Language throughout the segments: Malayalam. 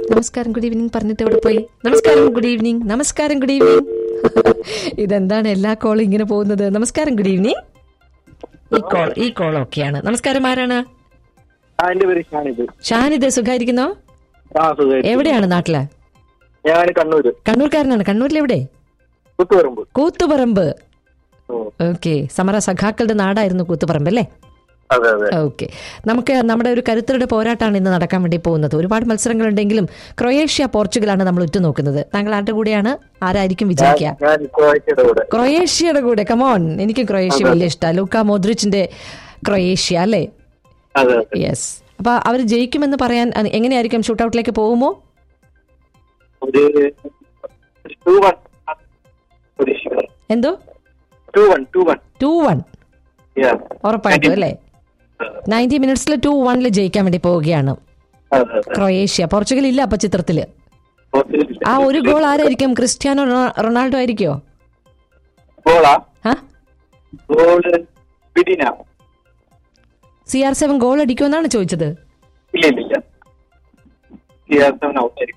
നമസ്കാരം ഗുഡ് ഈവനിങ് പറഞ്ഞിട്ട് എവിടെ പോയി നമസ്കാരം ഗുഡ് ഈവനിങ് നമസ്കാരം ഗുഡ് ഈവനിങ് ഇതെന്താണ് എല്ലാ കോളും ഇങ്ങനെ പോകുന്നത് നമസ്കാരം ഗുഡ് ഈവനിങ് ഈ കോൾ ഈ കോൾ ഓക്കെയാണ് നമസ്കാരം ആരാണ് ആ എന്റെ പേര് ഷാനിത് ഷാനിദ് സുഖായിരിക്കുന്നോ ആ സുഖം എവിടെയാണ് നാട്ടില് ഞാൻ കണ്ണൂര് കണ്ണൂർക്കാരനാണ് കണ്ണൂരിൽ എവിടെ കുത്തുപറമ്പ് കൂത്തുപറമ്പ് ഓ ഓക്കെ സമര സഖാക്കളുടെ നാടായിരുന്നു കൂത്തുപറമ്പ് അല്ലേ അതെ അതെ ഓക്കെ നമുക്ക് നമ്മുടെ ഒരു കരുത്തരുടെ പോരാട്ടമാണ് ഇന്ന് നടക്കാൻ വേണ്ടി പോകുന്നത് ഒരുപാട് മത്സരങ്ങളുണ്ടെങ്കിലും ക്രൊയേഷ്യ പോർച്ചുഗലാണ് നമ്മൾ ഉറ്റുനോക്കുന്നത് താങ്കൾ ആരുടെ കൂടെയാണ് ആരായിരിക്കും വിജയിക്കുക ഞാൻ ക്രൊയേഷ്യയുടെ കൂടെ ക്രൊയേഷ്യയുടെ കൂടെ കമോൺ എനിക്ക് ക്രൊയേഷ്യ വലിയ ഇഷ്ടമാണ് ലൂക്ക മോദ്രിച്ചിന്റെ ക്രൊയേഷ്യ അല്ലേ അതെ അതെ യെസ് അപ്പൊ അവർ ജയിക്കുമെന്ന് പറയാൻ അ- എങ്ങനെയായിരിക്കും ഷൂട്ടൗട്ടിലേക്ക് പോകുമോ ഒരു ടു വൺ പ്രതീക്ഷിക്കുന്നു എന്തോ two one two one two one ഉറപ്പായിട്ടും അല്ലേ നയൻറ്റി മിനിറ്റ്സിൽ ടു വണ്ണിൽ ജയിക്കാൻ വേണ്ടി പോവുകയാണ് അതെ അതെ ക്രൊയേഷ്യ പോർച്ചുഗൽ ഇല്ല അപ്പൊ ചിത്രത്തില് ആ ഒരു ഗോൾ ആരായിരിക്കും ക്രിസ്ത്യാനോ റൊണാ- റൊണാൾഡോ ആയിരിക്കോ ഗോളാ ആ ഗോള് പിടിന സി ആർ സെവൻ ഗോൾ അടിക്കുമെന്നാണ് ചോദിച്ചത് ഇല്ല ഇല്ല ഇല്ല സിആർ സെവൻ ഔട്ടായിരിക്കും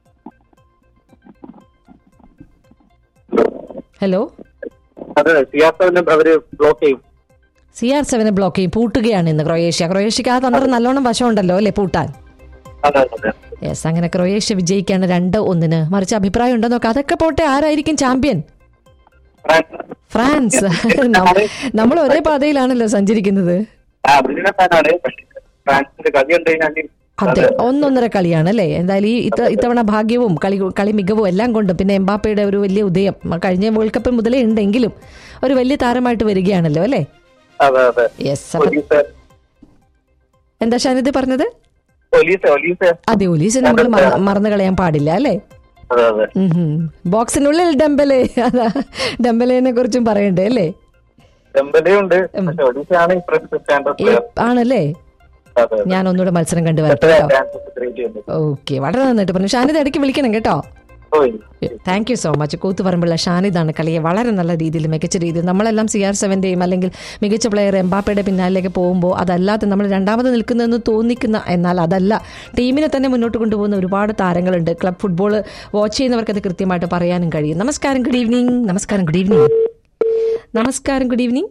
ഹലോ അതെ സിആർ സെവൻ അവര് ബ്ലോക്ക് ചെയ്യും സി ആർ സെവനെ ബ്ലോക്ക് ചെയ്യും പൂട്ടുകയാണ് ഇന്ന് ക്രൊയേഷ്യ ക്രൊയേഷ്യക്ക് ആ തന്ത്രം നല്ലോണം വശമുണ്ടല്ലോ അല്ലേ പൂട്ടാൻ അതെ അതെ യെസ് അങ്ങനെ ക്രൊയേഷ്യ വിജയിക്കാണ് രണ്ട് ഒന്നിന് മറിച്ച് അഭിപ്രായം ഉണ്ടോ നോക്കാം അതൊക്കെ പോട്ടെ ആരായിരിക്കും ചാമ്പ്യൻ ഫ്രാൻസ് ഫ്രാൻസ് നമ്മ- നമ്മൾ ഒരേ പാതയിലാണല്ലോ സഞ്ചരിക്കുന്നത് ആ ബ്രസീലിനെ ഫാനാണ് പക്ഷെ ഫ്രാൻസിന്റെ കളി കണ്ടു കഴിഞ്ഞാൽ അതെ ഒന്നൊന്നര കളിയാണ് അല്ലേ എന്തായാലും ഈ ഇത്ത- ഇത്തവണ ഭാഗ്യവും കളി കളി മികവും എല്ലാം കൊണ്ടും പിന്നെ എംബാപ്പയുടെ ഒരു വലിയ ഉദയം കഴിഞ്ഞ വേൾഡ് കപ്പിൽ മുതലേ ഉണ്ടെങ്കിലും ഒരു വലിയ താരമായിട്ട് വരികയാണല്ലോ അല്ലേ അതെ അതെ യെസ് അപ്പൊ ഒലീസ് എന്താ ഷാനിദ് പറഞ്ഞത് ഒലീസ് ഒലീസ് അതെ ഒലീസ് നമ്മൾ മറ- മറന്നു കളയാൻ പാടില്ല അല്ലേ അതെ അതെ ഉം ഹും. ബോക്സിനുള്ളിൽ ഡംബലെ അതാ ഡംബലേനെ കുറിച്ചും പറയണ്ടേ അല്ലേ ഡെമ്പലയുണ്ട് പക്ഷെ ഒലീസാണ് ഇപ്രാവശ്യത്തെ സ്റ്റാൻഡേർഡ് ഈ- പ്ലെയർ ആണല്ലേ അതെ ഞാൻ ഒന്നുകൂടെ മത്സരം കണ്ടു വരട്ടെ അതെ കേട്ടോ ഫ്രാൻസ് ഗ്രേറ്റ് ചെയ്യുന്നത് ഓക്കെ വളരെ നന്നായിട്ട് പറഞ്ഞു ഷാനിദ് ഇടയ്ക്ക് വിളിക്കണം കേട്ടോ ഓയ് താങ്ക് യു സോ മച്ച് കൂത്തുപറമ്പുള്ള ഷാനിദാണ് കളിയെ വളരെ നല്ല രീതിയിൽ മികച്ച രീതിയിൽ നമ്മളെല്ലാം സി ആർ സെവന്റെയും അല്ലെങ്കിൽ മികച്ച പ്ലെയർ എംബാപ്പയുടെ പിന്നാലേക്ക് പോകുമ്പോൾ അതല്ലാതെ നമ്മൾ രണ്ടാമത് നിൽക്കുന്നതെന്ന് തോന്നിക്കുന്ന എന്നാൽ അതല്ല ടീമിനെ തന്നെ മുന്നോട്ട് കൊണ്ടുപോകുന്ന ഒരുപാട് താരങ്ങളുണ്ട് ക്ലബ് ഫുട്ബോൾ വാച്ച് ചെയ്യുന്നവർക്ക് അത് കൃത്യമായിട്ട് പറയാനും കഴിയും നമസ്കാരം ഗുഡ് ഈവനിങ് നമസ്കാരം ഗുഡ് ഈവനിങ് നമസ്കാരം ഗുഡ് ഈവനിങ്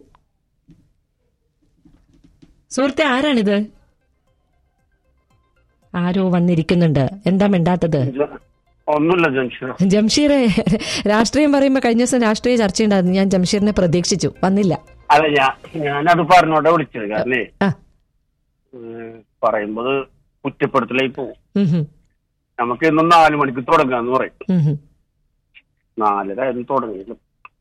സുഹൃത്തെ ആരാണിത് ആരോ വന്നിരിക്കുന്നുണ്ട് എന്താ മിണ്ടാത്തത് ഒന്നുമില്ല ജംഷീർ ജംഷീറെ രാഷ്ട്രീയം പറയുമ്പോൾ കഴിഞ്ഞ ദിവസം രാഷ്ട്രീയ ചർച്ചയുണ്ടായിരുന്നു ഞാൻ ജംഷീറിനെ പ്രതീക്ഷിച്ചു വന്നില്ല അല്ല ഞാൻ ഞാനത് പറഞ്ഞോടെ വിളിച്ചത് കാരണേ ആ ഏഹ്, പറയുമ്പോ അത് കുറ്റപ്പെടുത്തലായി പോകും ഉം ഹും, നമുക്ക് ഇന്നും നാലു മണിക്ക് തുടങ്ങാന്ന് പറയും ഉം ഹും. നാലര ആയിരുന്നു തുടങ്ങിയത്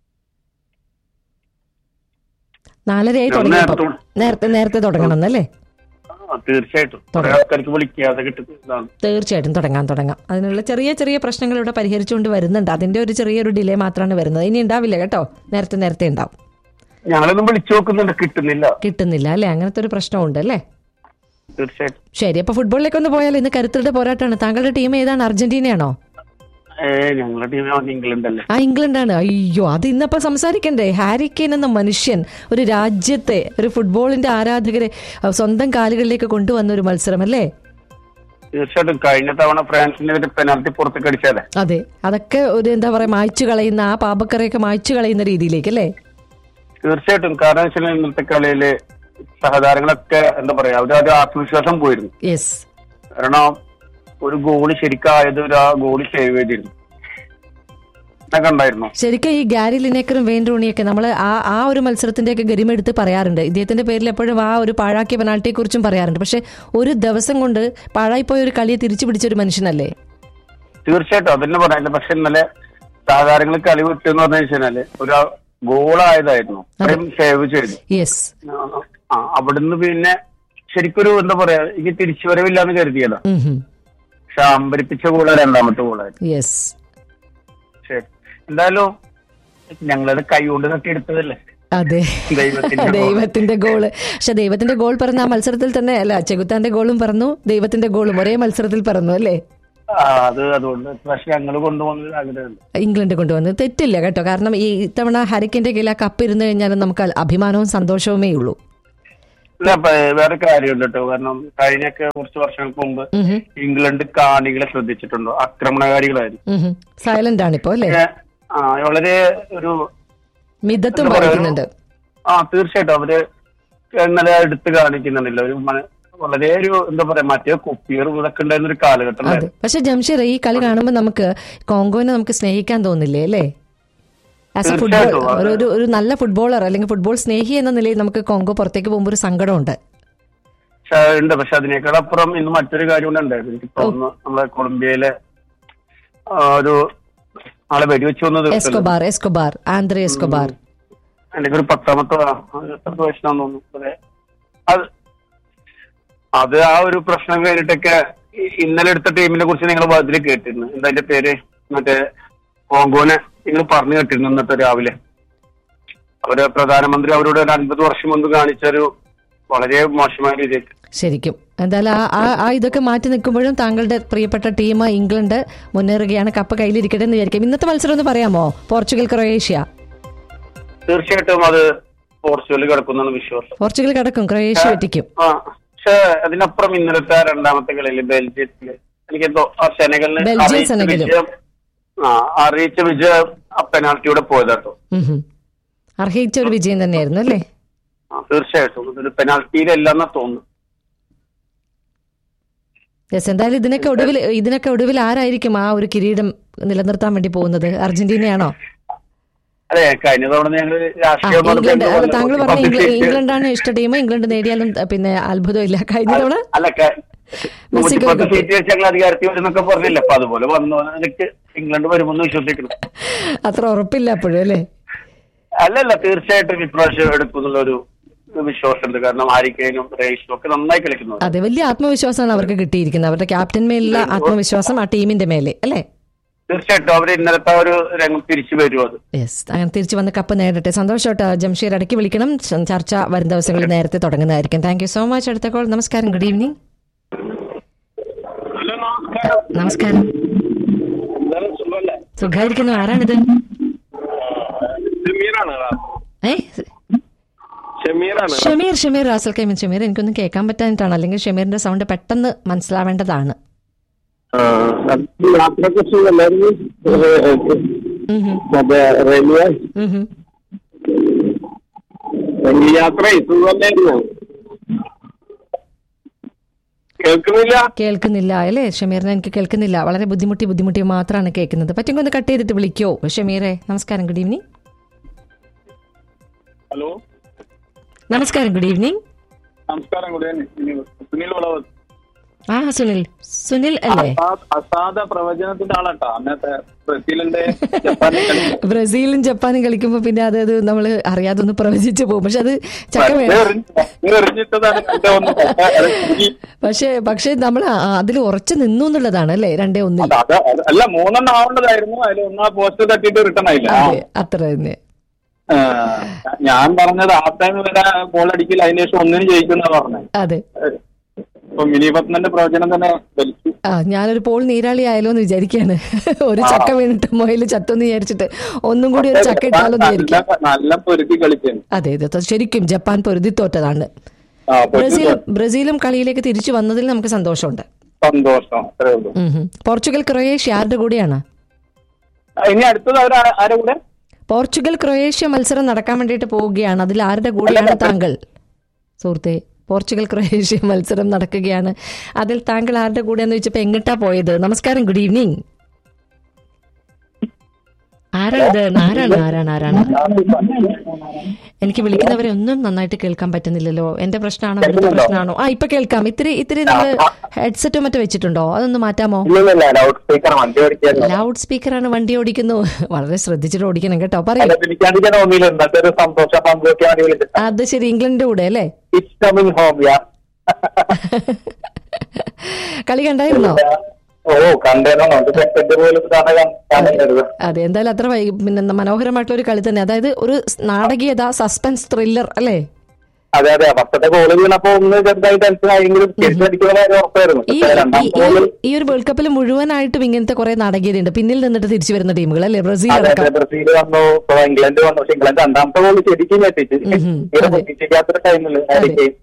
നാലരയായി ഞാൻ തുടങ്ങിയപ്പോ നേരത്തെ- നേരത്തെ നേരത്തെ തുടങ്ങണം എന്നല്ലേ ആ, തീർച്ചയായിട്ടും കുറെ ആൾക്കാർക്ക് വിളിക്കാതെ കിട്ടുന്ന ഇതാണ് തീർച്ചയായിട്ടും തുടങ്ങാം തുടങ്ങാം അതിനുള്ള ചെറിയ ചെറിയ പ്രശ്നങ്ങൾ ഇവിടെ പരിഹരിച്ചുകൊണ്ട് വരുന്നുണ്ട് അതിന്റെ ഒരു ചെറിയൊരു ഡിലേ മാത്രമാണ് വരുന്നത് ഇനി ഉണ്ടാവില്ല കേട്ടോ നേരത്തെ നേരത്തെ ഉണ്ടാവും ഞങ്ങളൊന്നും വിളിച്ചു നോക്കുന്നുണ്ട് കിട്ടുന്നില്ല കിട്ടുന്നില്ല അല്ലേ അങ്ങനത്തെ ഒരു പ്രശ്നമുണ്ട് അല്ലേ തീർച്ചയായിട്ടും ശരി അപ്പൊ ഫുട്ബോളിലേക്ക് ഒന്ന് പോയാൽ ഇന്ന് കരുത്തരുടെ പോരാട്ടമാണ് താങ്കളുടെ ടീം ഏതാണ് അർജന്റീനയാണോ ഏ ഞങ്ങളുടെ ടീം ഇംഗ്ലണ്ട് അല്ലേ ആ ഇംഗ്ലണ്ടാണ് അയ്യോ അത് ഇന്നപ്പോ സംസാരിക്കണ്ടേ ഹാരി കെയ്ൻ എന്ന മനുഷ്യൻ ഒരു രാജ്യത്തെ ഒരു ഫുട്ബോളിന്റെ ആരാധകരെ അഹ് സ്വന്തം കാലുകളിലേക്ക് കൊണ്ടുവന്ന ഒരു മത്സരം അല്ലേ തീർച്ചയായിട്ടും കഴിഞ്ഞ തവണ ഫ്രാൻസിന്റെ ഒരു പെനാൽറ്റി പുറത്തേക്ക് അടിച്ചാലേ അതെ അതൊക്കെ ഒരു എന്താ പറയാ മായ്ച്ചു കളയുന്ന ആ പാപക്കറയൊക്കെ മായ്ച്ചു കളയുന്ന രീതിയിലേക്ക് അല്ലേ തീർച്ചയായിട്ടും കാരണം വെച്ചാൽ ഇന്നത്തെ കളിയില് സഹതാരങ്ങളൊക്കെ എന്താ പറയാ അവര് ഒരു ആത്മവിശ്വാസം പോയിരുന്നു യെസ് കാരണം ഒരു ഗോള് ശരിക്കായത് ഒരു ആ ഗോള് സേവ് ചെയ്തിരുന്നു എന്നൊക്കെ ഉണ്ടായിരുന്നു ശരിക്കും ഈ ഗാരി ലിനേക്കറും വെയിൻ റൂണിയൊക്കെ നമ്മൾ ആ ആ ഒരു മത്സരത്തിന്റെയൊക്കെ ഗരിമ എടുത്ത് പറയാറുണ്ട് ഇദ്ദേഹത്തിന്റെ പേരിൽ എപ്പോഴും ആ ഒരു പാഴാക്കിയ പെനാൾട്ടിയെ കുറിച്ചും പറയാറുണ്ട് പക്ഷെ ഒരു ദിവസം കൊണ്ട് പാഴായിപ്പോയ ഒരു കളിയെ തിരിച്ചു പിടിച്ച ഒരു മനുഷ്യനല്ലേ തീർച്ചയായിട്ടും അതന്നെ പറയാനില്ല പക്ഷെ ഇന്നലെ സാധാരണ കളി വിട്ടെന്ന് പറഞ്ഞു വെച്ചാല് ഒരു ഗോളായതായിരുന്നു അത്രയും സേവ് ചെയ്തു യെസ് ആ അവിടുന്ന് പിന്നെ ശരിക്കൊരു എന്താ പറയാ എനിക്ക് തിരിച്ചു വരവില്ലാന്ന് കരുതിയതാ പക്ഷെ അമ്പരിപ്പിച്ച ഗോള് രണ്ടാമത്തെ ഗോളായിരുന്നു യെസ് ശരി എന്തായാലും ഞങ്ങളത് കൈകൊണ്ട് തട്ടി എടുത്തതല്ലേ അതെ ദൈവത്തിന്റെ goal. ദൈവത്തിന്റെ ഗോള് പക്ഷെ ദൈവത്തിന്റെ ഗോൾ പറഞ്ഞ ആ മത്സരത്തിൽ തന്നെ അല്ല ചെകുത്താന്റെ ഗോളും പറന്നു ദൈവത്തിന്റെ ഗോളും ഒരേ മത്സരത്തിൽ പറന്നു അല്ലേ ആ, അത് അതുകൊണ്ട് പക്ഷെ ഞങ്ങൾ കൊണ്ടുപോകുന്നത് ആഗ്രഹമുണ്ട് ഇംഗ്ലണ്ട് കൊണ്ടുവന്നത് തെറ്റില്ല കേട്ടോ കാരണം ഈ ഇത്തവണ ഹരിക്കിന്റെ കയ്യിൽ ആ കപ്പ് ഇരുന്ന് കഴിഞ്ഞാലും നമുക്ക് അഭിമാനവും സന്തോഷവുമേ ഉള്ളൂ ഇല്ല ഇപ്പൊ വേറെ കാര്യമുണ്ട് കേട്ടോ കാരണം കഴിഞ്ഞൊക്കെ കുറച്ച് വർഷങ്ങൾക്ക് മുമ്പ് ഉഹും, ഇംഗ്ലണ്ട് കാണികളെ ശ്രദ്ധിച്ചിട്ടുണ്ടോ ആക്രമണകാരികളായിരുന്നു ഉഹും. സൈലന്റ് ആണിപ്പോ അല്ലേ പക്ഷേ, ആ വളരെ ഒരു മിതത്വം എന്താ പറയാ, ഒരു- പാലിക്കുന്നുണ്ട് ആ തീർച്ചയായിട്ടും അവര് ഇന്നലെ എടുത്ത് കാണിക്കുന്നില്ല ഒരു മന- വളരെ ഒരു എന്താ പറയാ മറ്റേ കുപ്പിയറും ഇതൊക്കെ ഉണ്ടായിരുന്ന ഒരു കാലഘട്ടം അതെ പക്ഷെ ജംഷീർ ഈ കളി കാണുമ്പോൾ നമുക്ക് കോങ്കോനെ നമുക്ക് സ്നേഹിക്കാൻ തോന്നില്ലേ അല്ലേ ആസ് എ ഫുട്ബോൾ തീർച്ചയായിട്ടും. അത് ഒരു ഒരു- ഒരു നല്ല ഫുട്ബോളർ അല്ലെങ്കിൽ ഫുട്ബോൾ സ്നേഹി എന്ന നിലയിൽ നമുക്ക് കോങ്കോ പുറത്തേക്ക് പോകുമ്പോൾ ഒരു സങ്കടമുണ്ട് പക്ഷെ ഉണ്ട് പക്ഷെ അതിനേക്കാൾ അപ്പുറം ഇന്ന് മറ്റൊരു കാര്യം കൂടെ ഉണ്ടായിരുന്നു എനിക്ക് തോന്നുന്നു നമ്മളെ കൊളംബിയയിലെ ആ, ഒരു ആളെ വെടിവെച്ച് വന്നത് എസ്കോബാർ എസ്കോബാർ ആന്ത്രെ എസ്കോബാർ എനിക്ക് ഒരു പത്താമത്തെ ആ, പത്ത് വയസ്സാന്ന് തോന്നുന്നു അതെ അത് അത് ആ ഒരു പ്രശ്നം കഴിഞ്ഞിട്ടൊക്കെ ഈ ഇന്നലെ എടുത്ത ടീമിനെ കുറിച്ച് നിങ്ങൾ അതിൽ കേട്ടിരുന്നു എന്താ അതിന്റെ പേര് മറ്റേ കോങ്കോനെ നിങ്ങൾ പറഞ്ഞു കേട്ടിരുന്നു ഇന്നത്തെ രാവിലെ അവര് പ്രധാനമന്ത്രി അവരോട് ഒരു അൻപത് വർഷം മുമ്പ് കാണിച്ച ഒരു വളരെ മോശമായ രീതിയിൽ ശരിക്കും എന്തായാലും ആ ആ- ആ ഇതൊക്കെ മാറ്റി നിൽക്കുമ്പോഴും താങ്കളുടെ പ്രിയപ്പെട്ട ടീം ഇംഗ്ലണ്ട് മുന്നേറുകയാണ് കപ്പ് കയ്യിലിരിക്കട്ടെ എന്ന് വിചാരിക്കും ഇന്നത്തെ മത്സരം ഒന്ന് പറയാമോ പോർച്ചുഗൽ ക്രൊയേഷ്യ തീർച്ചയായിട്ടും അത് പോർച്ചുഗൽ കിടക്കുന്ന വിശ്വാസം പോർച്ചുഗൽ കടക്കും ക്രൊയേഷ്യ വെറ്റിക്കും ആ പക്ഷെ അതിനപ്പുറം ഇന്നലത്തെ രണ്ടാമത്തെ കളിയിൽ ബെൽജിയത്തില് എനിക്കെന്തോ ആ സെനഗലിന് ബെൽജിയം, അറിയിച്ച സെനഗലും. വിജയം ആ അറിയിച്ച വിജയം ആ പെനാൽറ്റിയുടെ പോയതാട്ടോ ഉം ഹും. അർഹിച്ച ഒരു വിജയം തന്നെയായിരുന്നു അല്ലേ ആ, തീർച്ചയായിട്ടും ഇതൊരു പെനാൽറ്റിയിലല്ലെന്നാ തോന്നുന്നു യെസ് എന്തായാലും ഇതിനൊക്കെ ഒടുവിൽ ഇതിനൊക്കെ ഒടുവിൽ ആരായിരിക്കും ആ ഒരു കിരീടം നിലനിർത്താൻ വേണ്ടി പോകുന്നത് അർജന്റീനയാണോ അതെ കഴിഞ്ഞ തവണ ഞങ്ങൾ ആ, രാഷ്ട്രീയ ഇംഗ്ലണ്ട് അല്ല, താങ്കൾ പറഞ്ഞ ഇംഗ്ല- മതത്തെ ഇംഗ്ലണ്ടാണ് ഇഷ്ട ടീം ഇംഗ്ലണ്ട് നേടിയാലും അഹ്, പിന്നെ അത്ഭുതമില്ല കഴിഞ്ഞ തവണ അല്ല ക- മെസ്സിക്ക് നൂറ്റിപ്പത്ത് കിട്ടി. സീറ്റ് വെച്ച് ഞങ്ങൾ അധികാരത്തിൽ വരുന്നൊക്കെ പറഞ്ഞില്ല അപ്പൊ അതുപോലെ വന്നു എനിക്ക് ഇംഗ്ലണ്ട് വരുമെന്ന് വിശ്വസിക്കണം അത്ര ഉറപ്പില്ല അപ്പോഴും അല്ലേ അല്ലല്ല തീർച്ചയായിട്ടും ഇപ്രാവശ്യം എടുക്കുന്നുള്ള ഒരു വിശ്വാസമുണ്ട് കാരണം ആരിക്കൈനും റേഷനും ഒക്കെ നന്നായി കളിക്കുന്നു അതെ വലിയ ആത്മവിശ്വാസമാണ് അവർക്ക് കിട്ടിയിരിക്കുന്നത് അവരുടെ ക്യാപ്റ്റൻ മേലുള്ള ആത്മവിശ്വാസം ആ ടീമിന്റെ മേലെ അല്ലേ തീർച്ചയായിട്ടും അവർ ഇന്നലത്തെ ആ ഒരു രംഗം തിരിച്ചു വരും അത് യെസ് അങ്ങനെ തിരിച്ചു വന്ന് കപ്പ് നേടട്ടെ സന്തോഷമായിട്ട് ജംഷീർ ഇടയ്ക്ക് വിളിക്കണം ച- ചർച്ച വരും ദിവസങ്ങളിൽ നേരത്തെ തുടങ്ങുന്നതായിരിക്കും താങ്ക് യു സോ മച്ച് അടുത്ത കോൾ നമസ്കാരം ഗുഡ് ഈവനിങ് നമസ്കാരം സുഖായിരിക്കുന്നു ആരാണിത് ഷമീറാണ് ഏ ഷമീറാണ് ഷമീർ ഷമീർ റാസൽ കൈമൻ ഷമീർ എനിക്കൊന്നും കേൾക്കാൻ പറ്റാനിട്ടാണ് അല്ലെങ്കിൽ ഷമീറിന്റെ സൗണ്ട് പെട്ടെന്ന് മനസ്സിലാവേണ്ടതാണ് യാത്രയൊക്കെ സുഖമല്ലായിരുന്നു ഉം ഹും. മറ്റേ റെയിൽവേ ഉം ഹും. റെയിൽ യാത്ര സുഖമല്ലായിരുന്നു കേൾക്കുന്നില്ല കേൾക്കുന്നില്ല അല്ലേ ഷമീറിനെ എനിക്ക് കേൾക്കുന്നില്ല വളരെ ബുദ്ധിമുട്ടി ബുദ്ധിമുട്ടി മാത്രമാണ് കേൾക്കുന്നത് പറ്റുമെങ്കിൽ ഒന്ന് കട്ട് ചെയ്തിട്ട് വിളിക്കോ ഷമീറെ നമസ്കാരം ഗുഡ് ഈവനിങ് ഹലോ നമസ്കാരം ഗുഡ് ഈവനിങ് നമസ്കാരം കൂടെ സുനിൽ വളവ് ആ സുനിൽ സുനിൽ അല്ലേ അസാ- അസാധ പ്രവചനത്തിന്റെ ആളാട്ടാ അന്നത്തെ ബ്രസീലിന്റെ ജപ്പാനിൽ കളി. ബ്രസീലും ജപ്പാനും കളിക്കുമ്പോൾ പിന്നെ അത് അത് നമ്മൾ അറിയാതെ ഒന്ന് പ്രവചിച്ചു പോകും പക്ഷെ അത് ചക്ക വെറുതെ വേണം എറിഞ്ഞ്- വെറുതെ എറിഞ്ഞിട്ടതാണ് എന്റെ ഒന്ന് അത് ഈ- പക്ഷെ പക്ഷെ നമ്മൾ അതിൽ ഉറച്ചു നിന്നു എന്നുള്ളതാണ് അല്ലേ രണ്ടേ ഒന്നിൽ അത് അത് അത് അല്ല മൂന്നെണ്ണം ആവേണ്ടതായിരുന്നു അതിൽ ഒന്നാ പോസ്റ്റ് തട്ടിയിട്ട് റിട്ടേൺ ആയില്ല അതെ അത്ര തന്നെ ആ, ഞാൻ പറഞ്ഞത് ആ ടൈം വരെ ഗോൾ അടിക്കില്ല അതിന് ശേഷം ഒന്നിനും ജയിക്കുന്ന പറഞ്ഞത് അതെ ഇപ്പൊ മിനി പത്മന്റെ പ്രവചനം തന്നെ വലിച്ചു ആ ഞാനൊരു പോൾ നീരാളി ആയാലോ എന്ന് വിചാരിക്കാണ് ഒരു ചക്ക വീണിട്ട് മൊയിൽ ചത്തൊന്ന് വിചാരിച്ചിട്ട് ഒന്നും കൂടി ഒരു ചക്ക ഇട്ടാലോ എന്ന് വിചാരിക്കും നല്ല നല്ല പൊരുത്തി കളിച്ചു അതെ ഇത് ശരിക്കും ജപ്പാൻ പൊരുതി തോറ്റതാണ് ആ പൊരുത്തി ബ്രസീലും ബ്രസീലും കളിയിലേക്ക് തിരിച്ചു വന്നതിൽ നമുക്ക് സന്തോഷമുണ്ട് സന്തോഷം അത്രേ ഉള്ളൂ ഉം ഹും. പോർച്ചുഗൽ ക്രൊയേഷ്യ ആരുടെ കൂടെയാണ് ആ, ഇനി അടുത്തത് അവർ ആരെ കൂടെ പോർച്ചുഗൽ ക്രൊയേഷ്യ മത്സരം നടക്കാൻ വേണ്ടിയിട്ട് പോവുകയാണ് അതിൽ ആരുടെ കൂടെയാണ് താങ്കൾ സുഹൃത്തെ പോർച്ചുഗൽ ക്രൊയേഷ്യ മത്സരം നടക്കുകയാണ് അതിൽ താങ്കൾ ആരുടെ കൂടെയെന്ന് ചോദിച്ചപ്പോൾ എങ്ങിട്ടാ പോയത് നമസ്കാരം ഗുഡ് ഈവനിങ് ആരാണിത് ആരാണ് ആരാണ് ആരാണ് എനിക്ക് വിളിക്കുന്നവരെ ഒന്നും നന്നായിട്ട് കേൾക്കാൻ പറ്റുന്നില്ലല്ലോ എന്റെ പ്രശ്നമാണോ ഇവിടുത്തെ പ്രശ്നമാണോ ആ ഇപ്പൊ കേൾക്കാം ഇത്തിരി ഇത്തിരി നിങ്ങൾ ഹെഡ്സെറ്റോ മറ്റോ വെച്ചിട്ടുണ്ടോ അതൊന്ന് മാറ്റാമോ ഇല്ലല്ല ലൗഡ് സ്പീക്കർ വണ്ടി ഓടിക്കാൻ ലൗഡ് സ്പീക്കറാണ് വണ്ടി ഓടിക്കുന്നു വളരെ ശ്രദ്ധിച്ചിട്ട് ഓടിക്കണം കേട്ടോ പറയൂ വിളിക്കാണ്ടിരിക്കാൻ തോന്നിയില്ല ഇന്നത്തെ ഒരു സന്തോഷം പങ്കുവെക്കാൻ വേണ്ടി വിളിച്ചിട്ട് അത് ശരി ഇംഗ്ലണ്ടിന്റെ കൂടെ അല്ലേ ഇറ്റ്സ് കമ്മിങ് ഹോം യാ കളി കണ്ടായിരുന്നോ ഓ കണ്ടേനോ നമുക്ക് സെക്കൻഡ് പോലും കാണരുത് അതെ എന്തായാലും അത്ര വൈ- പിന്നെ എന്താ മനോഹരമായിട്ടുള്ള ഒരു കളി തന്നെ അതായത് ഒരു സ് നാടകീയത സസ്പെൻസ് ത്രില്ലർ അല്ലേ അതെ അതെ ഫസ്റ്റത്തെ ഗോള് വീണപ്പോ ഒന്ന് ചെറുതായി ടെൻഷൻ ആയെങ്കിലും തിരിച്ചടിക്കുന്ന കാര്യം ഉറപ്പായിരുന്നു ഈ പക്ഷേ ഈ- രണ്ടാം ഈ- ഗോളിൽ ഈ ഒരു വേൾഡ് കപ്പിൽ മുഴുവനായിട്ടും ഇങ്ങനത്തെ കുറെ നാടകീയതയുണ്ട് പിന്നിൽ നിന്നിട്ട് തിരിച്ചു വരുന്ന ടീമുകൾ അല്ലേ ബ്രസീൽ അതെ അടക്കം അതെ ബ്രസീൽ വന്നു ഇപ്പൊ ഇംഗ്ലണ്ട് വന്നു പക്ഷെ ഇംഗ്ലണ്ട് രണ്ടാമത്തെ ഗോൾ ശരിക്കും ഞെട്ടിച്ച് തീരെ പ്രതീക്ഷിക്കാത്തൊരു ടൈമില് ആയിരിക്കും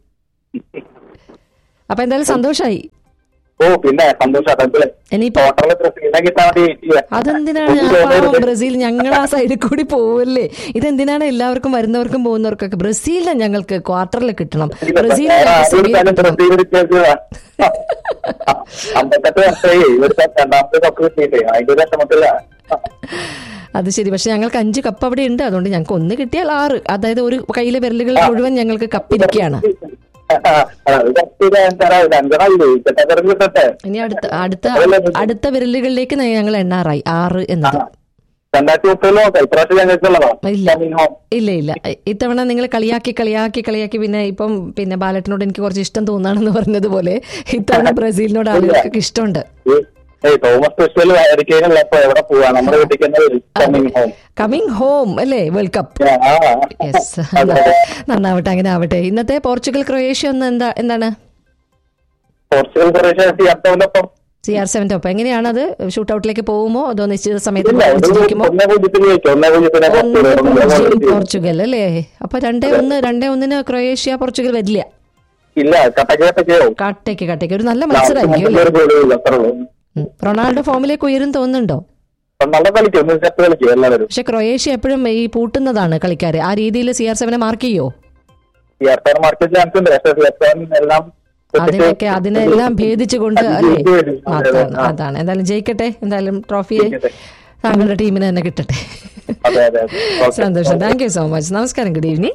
അപ്പൊ എന്തായാലും സന്തോഷായി ഓ പിന്നെ സന്തോഷം അതെങ്കിലേ ഇനിയിപ്പോ ടോട്ടൽ ബ്രസീലിനെ കിട്ടാൻ വേണ്ടി വെയിറ്റ് ചെയ്യാം. അതെന്തിനാണ് എനിക്ക് ആ പാവം തോന്നുന്നത് ബ്രസീൽ ഞങ്ങൾ ആ സൈഡിൽ കൂടി പോവല്ലേ ഇതെന്തിനാണ് എല്ലാവർക്കും വരുന്നവർക്കും പോകുന്നവർക്കൊക്കെ ബ്രസീലിനെ ഞങ്ങൾക്ക് ക്വാർട്ടറിൽ കിട്ടണം ബ്രസീലിനെ വേറെ ഞങ്ങൾക്ക് ആരും സെമിയിൽ തന്നെ കിട്ടണം ബ്രസീൽ വ്യത്യാസമാ. അമ്പത്തെട്ട് വർഷമായി ഇവിടുത്തെ രണ്ടാമത്തെ കപ്പ് കിട്ടിയിട്ടേ അതിന്റെ ഒരു വിഷമത്തില്ല അത് ശരി പക്ഷെ ഞങ്ങൾക്ക് അഞ്ച് കപ്പ് അവിടെ ഉണ്ട് അതുകൊണ്ട് ഞങ്ങൾക്ക് ഒന്ന് കിട്ടിയാൽ ആറ് അതായത് ഒരു കയ്യിലെ വിരലുകൾ മുഴുവൻ ഞങ്ങൾക്ക് കപ്പിരിക്കുകയാണ് അത് കപ്പ് ഞാൻ തരാം രണ്ടെണ്ണമില്ലേ ഇക്കട്ടെ തെരഞ്ഞു കിട്ടട്ടെ ഇനി അടുത്ത അടുത്ത അടുത്ത വിരലുകളിലേക്ക് ഞങ്ങൾ എണ്ണാറായി ആറ് എന്നത് രണ്ടായിരത്തി മുപ്പതിൽ നോക്കാം ഇപ്രാവശ്യം ഞങ്ങൾക്കുള്ളതാ ഇല്ല. Coming home. ഇല്ല ഇല്ല ഇത്തവണ നിങ്ങൾ കളിയാക്കി കളിയാക്കി കളിയാക്കി പിന്നെ ഇപ്പം പിന്നെ ബാലറ്റിനോട് എനിക്ക് കുറച്ച് ഇഷ്ടം തോന്നാണെന്ന് പറഞ്ഞതുപോലെ ഇത്തവണ ബ്രസീലിനോട് ആളുകൾക്ക് ഇഷ്ടമുണ്ട് ഏയ് തോമസ് സ്പെഷ്യൽ അടിക്കാനുള്ളപ്പോ എവിടെ പോവാ നമ്മുടെ വീട്ടിൽ തന്നെ വരും കമ്മിങ് ഹോം കമ്മിങ് ഹോം അല്ലേ വേൾഡ് കപ്പ് യെസ് നന്നാവട്ടെ അങ്ങനെ ആവട്ടെ ഇന്നത്തെ പോർച്ചുഗൽ ക്രൊയേഷ്യ ഒന്ന് എന്താ എന്താണ് പോർച്ചുഗൽ കുറേശ്ശെ അടുത്തവനൊപ്പം സി ആർ സെവന്റെ ഒപ്പം എങ്ങനെയാണത് ഷൂട്ട് ഔട്ടിലേക്ക് പോകുമോ അതോ നിശ്ചിത സമയത്ത് ഇല്ല ഒരു ജയിക്കുമോ ഒന്നേ പൂജ്യത്തിന് ജയിക്കും ഒന്നേ പൂജ്യത്തിന് ഒന്ന് പോർച്ചുഗൽ പൂജ്യം പോർച്ചുഗൽ അല്ലേ അപ്പൊ രണ്ടേ ഒന്ന് രണ്ടേ ഒന്നിന് ക്രൊയേഷ്യ പോർച്ചുഗൽ വരില്ല ഇല്ല കട്ടക്കട്ടക്കയാവും കട്ടയ്ക്ക് കട്ടയ്ക്ക് ഒരു നല്ല മത്സരമായിരിക്കും അല്ലേ ഒരു ഗോൾ ഇല്ല അത്രേ ഉള്ളൂ ഉം. റൊണാൾഡോ ഫോമിലേക്ക് ഉയരും തോന്നുന്നുണ്ടോ നല്ല കളിക്കും ഒന്ന് സ്റ്റെപ്പ് കളിക്കും എല്ലാവരും പക്ഷെ ക്രൊയേഷ്യ എപ്പോഴും ഈ പൂട്ടുന്നതാണ് കളിക്കാര് ആ രീതിയിൽ സി ആർ സെവനെ മാർക്ക് ചെയ്യോ ഈ എർട്ടാൻ മാർക്കറ്റ് ചാൻസ് ഉണ്ട് പക്ഷേ എർട്ടാൻ എല്ലാം അതിനൊക്കെ അതിനെല്ലാം ഭേദിച്ചുകൊണ്ട് അല്ലേ ജയിച്ചു വരും. അതെ, അതെ. അതാണ് ആ. അതാണ് എന്തായാലും ജയിക്കട്ടെ എന്തായാലും ട്രോഫി ജയിക്കട്ടെ. താങ്കളുടെ ടീമിന് തന്നെ കിട്ടട്ടെ അതെ അതെ അതെ. ഓക്കേ. സന്തോഷം താങ്ക് യു സോ മച്ച് നമസ്കാരം ഗുഡ് ഈവനിങ്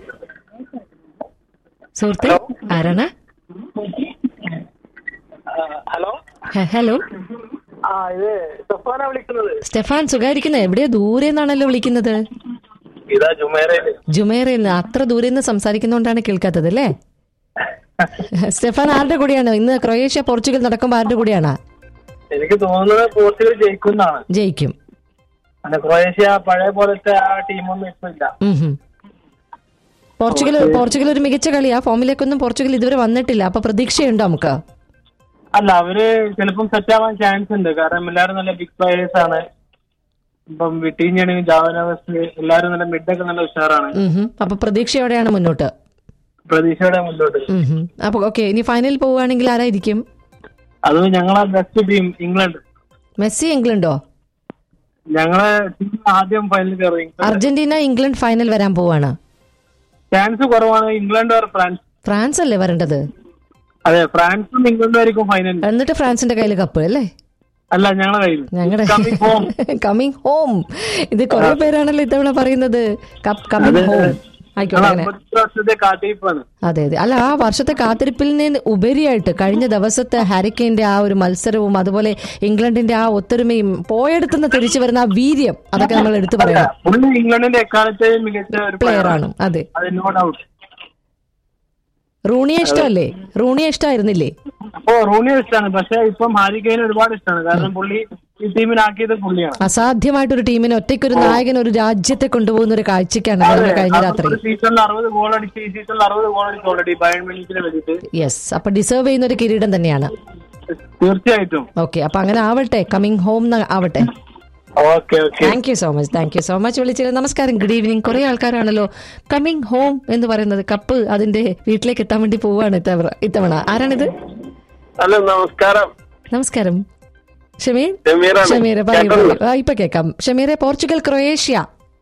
സുഹൃത്തെ ആരാണ് ഹലോ ഹെ- ഹലോ ആ ഇത് സഫാന വിളിക്കുന്നത് സ്റ്റെഫാൻ സുഖായിരിക്കുന്നത് എവിടെയോ ദൂരെ നിന്നാണല്ലോ വിളിക്കുന്നത് ഇതാ ജുമേറയില് ജുമേറയിൽ നിന്ന് അത്ര ദൂരെ നിന്ന് സംസാരിക്കുന്നോണ്ടാണ് കേൾക്കാത്തത് അല്ലേ സ്റ്റെഫാൻ ആരുടെ കൂടെയാണ് ഇന്ന് ക്രൊയേഷ്യ പോർച്ചുഗൽ നടക്കുമ്പോൾ ആരുടെ കൂടെയാണ് എനിക്ക് തോന്നുന്നത് പോർച്ചുഗൽ ജയിക്കുന്നാണ് ജയിക്കും പിന്നെ ക്രൊയേഷ്യ പഴയ പോലത്തെ ആ ടീമൊന്നും ഇപ്പൊ ഇല്ല ഉം ഹും. പോർച്ചുഗൽ പോർച്ചുഗൽ ഒരു മികച്ച കളിയാ ഫോമിലേക്കൊന്നും പോർച്ചുഗൽ ഇതുവരെ വന്നിട്ടില്ല അപ്പൊ പ്രതീക്ഷയുണ്ടോ നമുക്ക് അല്ല അവര് ചിലപ്പം സെറ്റ് ആവാൻ ചാൻസ് ഉണ്ട് കാരണം എല്ലാവരും നല്ല ബിഗ് പ്ലേയേഴ്സ് ആണ് ഇപ്പം വിട്ടീഞ്ഞാണെങ്കിൽ ജാവനവസ് എല്ലാവരും നല്ല മിഡൊക്കെ നല്ല ഉഷാറാണ് ഉം ഹും. അപ്പൊ പ്രതീക്ഷയോടെയാണ് മുന്നോട്ട് പ്രതീക്ഷയുടെ മുന്നോട്ട് ഉം ഹും. അപ്പൊ ഓക്കെ ഇനി ഫൈനൽ പോവുകയാണെങ്കിൽ ആരായിരിക്കും അത് ഞങ്ങളെ ബെസ്റ്റ് ടീം ഇംഗ്ലണ്ട് മെസ്സി ഇംഗ്ലണ്ടോ ഞങ്ങളെ ടീം ആദ്യം ഫൈനൽ കയറി അർജന്റീന ഇംഗ്ലണ്ട് ഫൈനൽ വരാൻ പോവാണ് ചാൻസ് കുറവാണ് ഇംഗ്ലണ്ട് ഓർ ഫ്രാൻസ് ഫ്രാൻസ് അല്ലേ വരേണ്ടത് അതെ ഫ്രാൻസും ഇംഗ്ലണ്ടും ആയിരിക്കും ഫൈനൽ എന്നിട്ട് ഫ്രാൻസിന്റെ കയ്യിൽ കപ്പ് അല്ലേ അല്ല ഞങ്ങളെ കയ്യിൽ ഞങ്ങളുടെ Coming home. കമ്മിങ് ഹോം ഇത് കുറെ പേരാണല്ലോ ഇത്തവണ പറയുന്നത് കമ്മിങ് ഹോം ആയിക്കോട്ടെ അങ്ങനെ അമ്പത്തി വർഷത്തെ കാത്തിരിപ്പാണ് അതെ അതെ അല്ല ആ വർഷത്തെ കാത്തിരിപ്പിൽ നിന്ന് ഉപരിയായിട്ട് കഴിഞ്ഞ ദിവസത്തെ ഹാരിക്കെയിന്റെ ആ ഒരു മത്സരവും അതുപോലെ ഇംഗ്ലണ്ടിന്റെ ആ ഒത്തൊരുമയും പോയെടുത്തുനിന്ന് തിരിച്ചു വരുന്ന ആ വീര്യം അതൊക്കെ നമ്മൾ എടുത്തു പറയണം പുള്ളി ഇംഗ്ലണ്ടിന്റെ എക്കാലത്തെയും മികച്ച ഒരു പ്ലെയർ player ആണ് അതെ അത് നോ ഡൗട്ട് റൂണിയെ ഇഷ്ടമല്ലേ റൂണിയെ ഇഷ്ടമായിരുന്നില്ലേ അപ്പോ റൂണി ഇഷ്ടമാണ് പക്ഷെ ഇപ്പം ഹാരി കെയിൻ ഒരുപാട് ഇഷ്ടമാണ് കാരണം പുള്ളി ഈ ടീമിനാക്കിയത് പുള്ളിയാണ് അസാധ്യമായിട്ടൊരു ടീമിന് ഒറ്റയ്ക്കൊരു നായകൻ ഒരു രാജ്യത്തെ കൊണ്ടുപോകുന്ന ഒരു കാഴ്ചക്കാണ് നമ്മൾ കഴിഞ്ഞ രാത്രി ഒരു സീസണിൽ അറുപത് ഗോൾ അടിച്ച് ഈ സീസണിൽ അറുപത് ഗോൾ അടിച്ച് ഓൾറെഡി ബയൺ മിനിറ്റിനെ വെച്ചിട്ട് യെസ് അപ്പൊ ഡിസേർവ് ചെയ്യുന്ന ഒരു കിരീടം തന്നെയാണ് തീർച്ചയായിട്ടും ഓക്കെ അപ്പൊ അങ്ങനെ ആവട്ടെ കമ്മിങ് ഹോം ആവട്ടെ okay okay thank you so much thank you so much വിളിച്ചത് നമസ്കാരം ഗുഡ് ഈവനിങ് കുറെ ആൾക്കാരാണല്ലോ കമ്മിങ് ഹോം എന്ന് പറയുന്നത് കപ്പ് അതിന്റെ വീട്ടിലേക്ക് എത്താൻ വേണ്ടി പോവാണ് ഇത്തവണ ഇത്തവണ ആരാണിത് ഹലോ നമസ്കാരം നമസ്കാരം ഷമീർ ഷമീറാണ്. ഷമീർ പറയൂ കേട്ടല്ലോ. പറയൂ. ആ, ഇപ്പൊ കേൾക്കാം ഷമീറെ പോർച്ചുഗൽ ക്രൊയേഷ്യ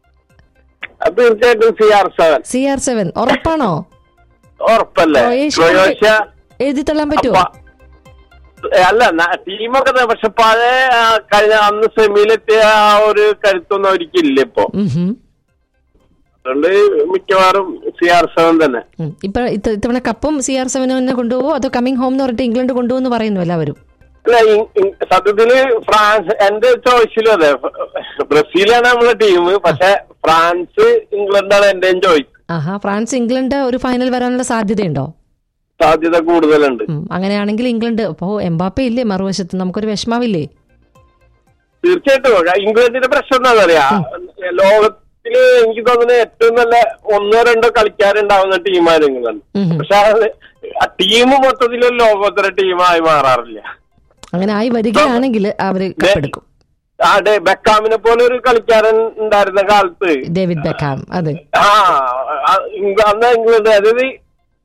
അത് തീർച്ചയായിട്ടും C R seven C R seven ഉറപ്പാണോ ഉറപ്പല്ലേ ക്രൊയേഷ്യ ക്രൊയേഷ്യ എഴുതി തള്ളാൻ പറ്റുമോ അപ്പ- അല്ല ന- ടീമൊക്കെ തന്നെ പക്ഷെ പഴയ ആ, കഴിഞ്ഞ അന്ന് സെമിയിലെത്തിയ ആ ഒരു കരുത്തൊന്നും അവർക്കില്ല ഇപ്പൊ ഉം ഹും. അതുകൊണ്ട് മിക്കവാറും സി ആർ സെവൻ തന്നെ ഉം. ഇപ്പൊ ഇത്ത- ഇത്തവണ കപ്പും സി ആർ സെവനും തന്നെ കൊണ്ടുപോകുമോ അതോ കമ്മിങ് ഹോം എന്ന് പറഞ്ഞിട്ട് ഇംഗ്ലണ്ട് കൊണ്ടുപോകുന്നു പറയുന്നു എല്ലാവരും അല്ല ഇ- ഇ- സത്യത്തില് ഫ്രാൻസ് എന്റെ ചോയ്സിലും അതെ ബ്രസീലാണ് നമ്മളെ ടീം പക്ഷെ ഫ്രാൻസ് ഇംഗ്ലണ്ടാണ് എന്റെയും ചോയ്സ് ആഹാ ഫ്രാൻസ് ഇംഗ്ലണ്ട് ഒരു ഫൈനൽ വരാനുള്ള സാധ്യതയുണ്ടോ സാധ്യത കൂടുതലുണ്ട് ഉം. അങ്ങനെയാണെങ്കിൽ ഇംഗ്ലണ്ട് അപ്പോ എംബാപ്പെ ഇല്ലേ മറുവശത്ത് നമുക്കൊരു വിഷമാവില്ലേ തീർച്ചയായിട്ടും ഇംഗ്ലണ്ടിന്റെ പ്രശ്നം എന്താ പറയാ ലോകത്തില് എനിക്ക് തോന്നുന്നത് ഏറ്റവും നല്ല ഒന്നോ രണ്ടോ കളിക്കാരുണ്ടാവുന്ന ടീമാണ് ഇംഗ്ലണ്ട് ഉം ഹും. പക്ഷെ അത് ആ ടീം മൊത്തത്തിൽ ഒരു ലോകോത്തര ടീമായി മാറാറില്ല അങ്ങനെ ആയി വരികയാണെങ്കിൽ അവര് കപ്പെടുക്കും അതെ ബെക്കാമിനെ പോലെ ഒരു കളിക്കാരൻ ഉണ്ടായിരുന്ന കാലത്ത് ഡേവിഡ് ബെക്കാം അതെ ആ ആ, ഇംഗ്ല- അന്ന് ഇംഗ്ലണ്ട് അതായത്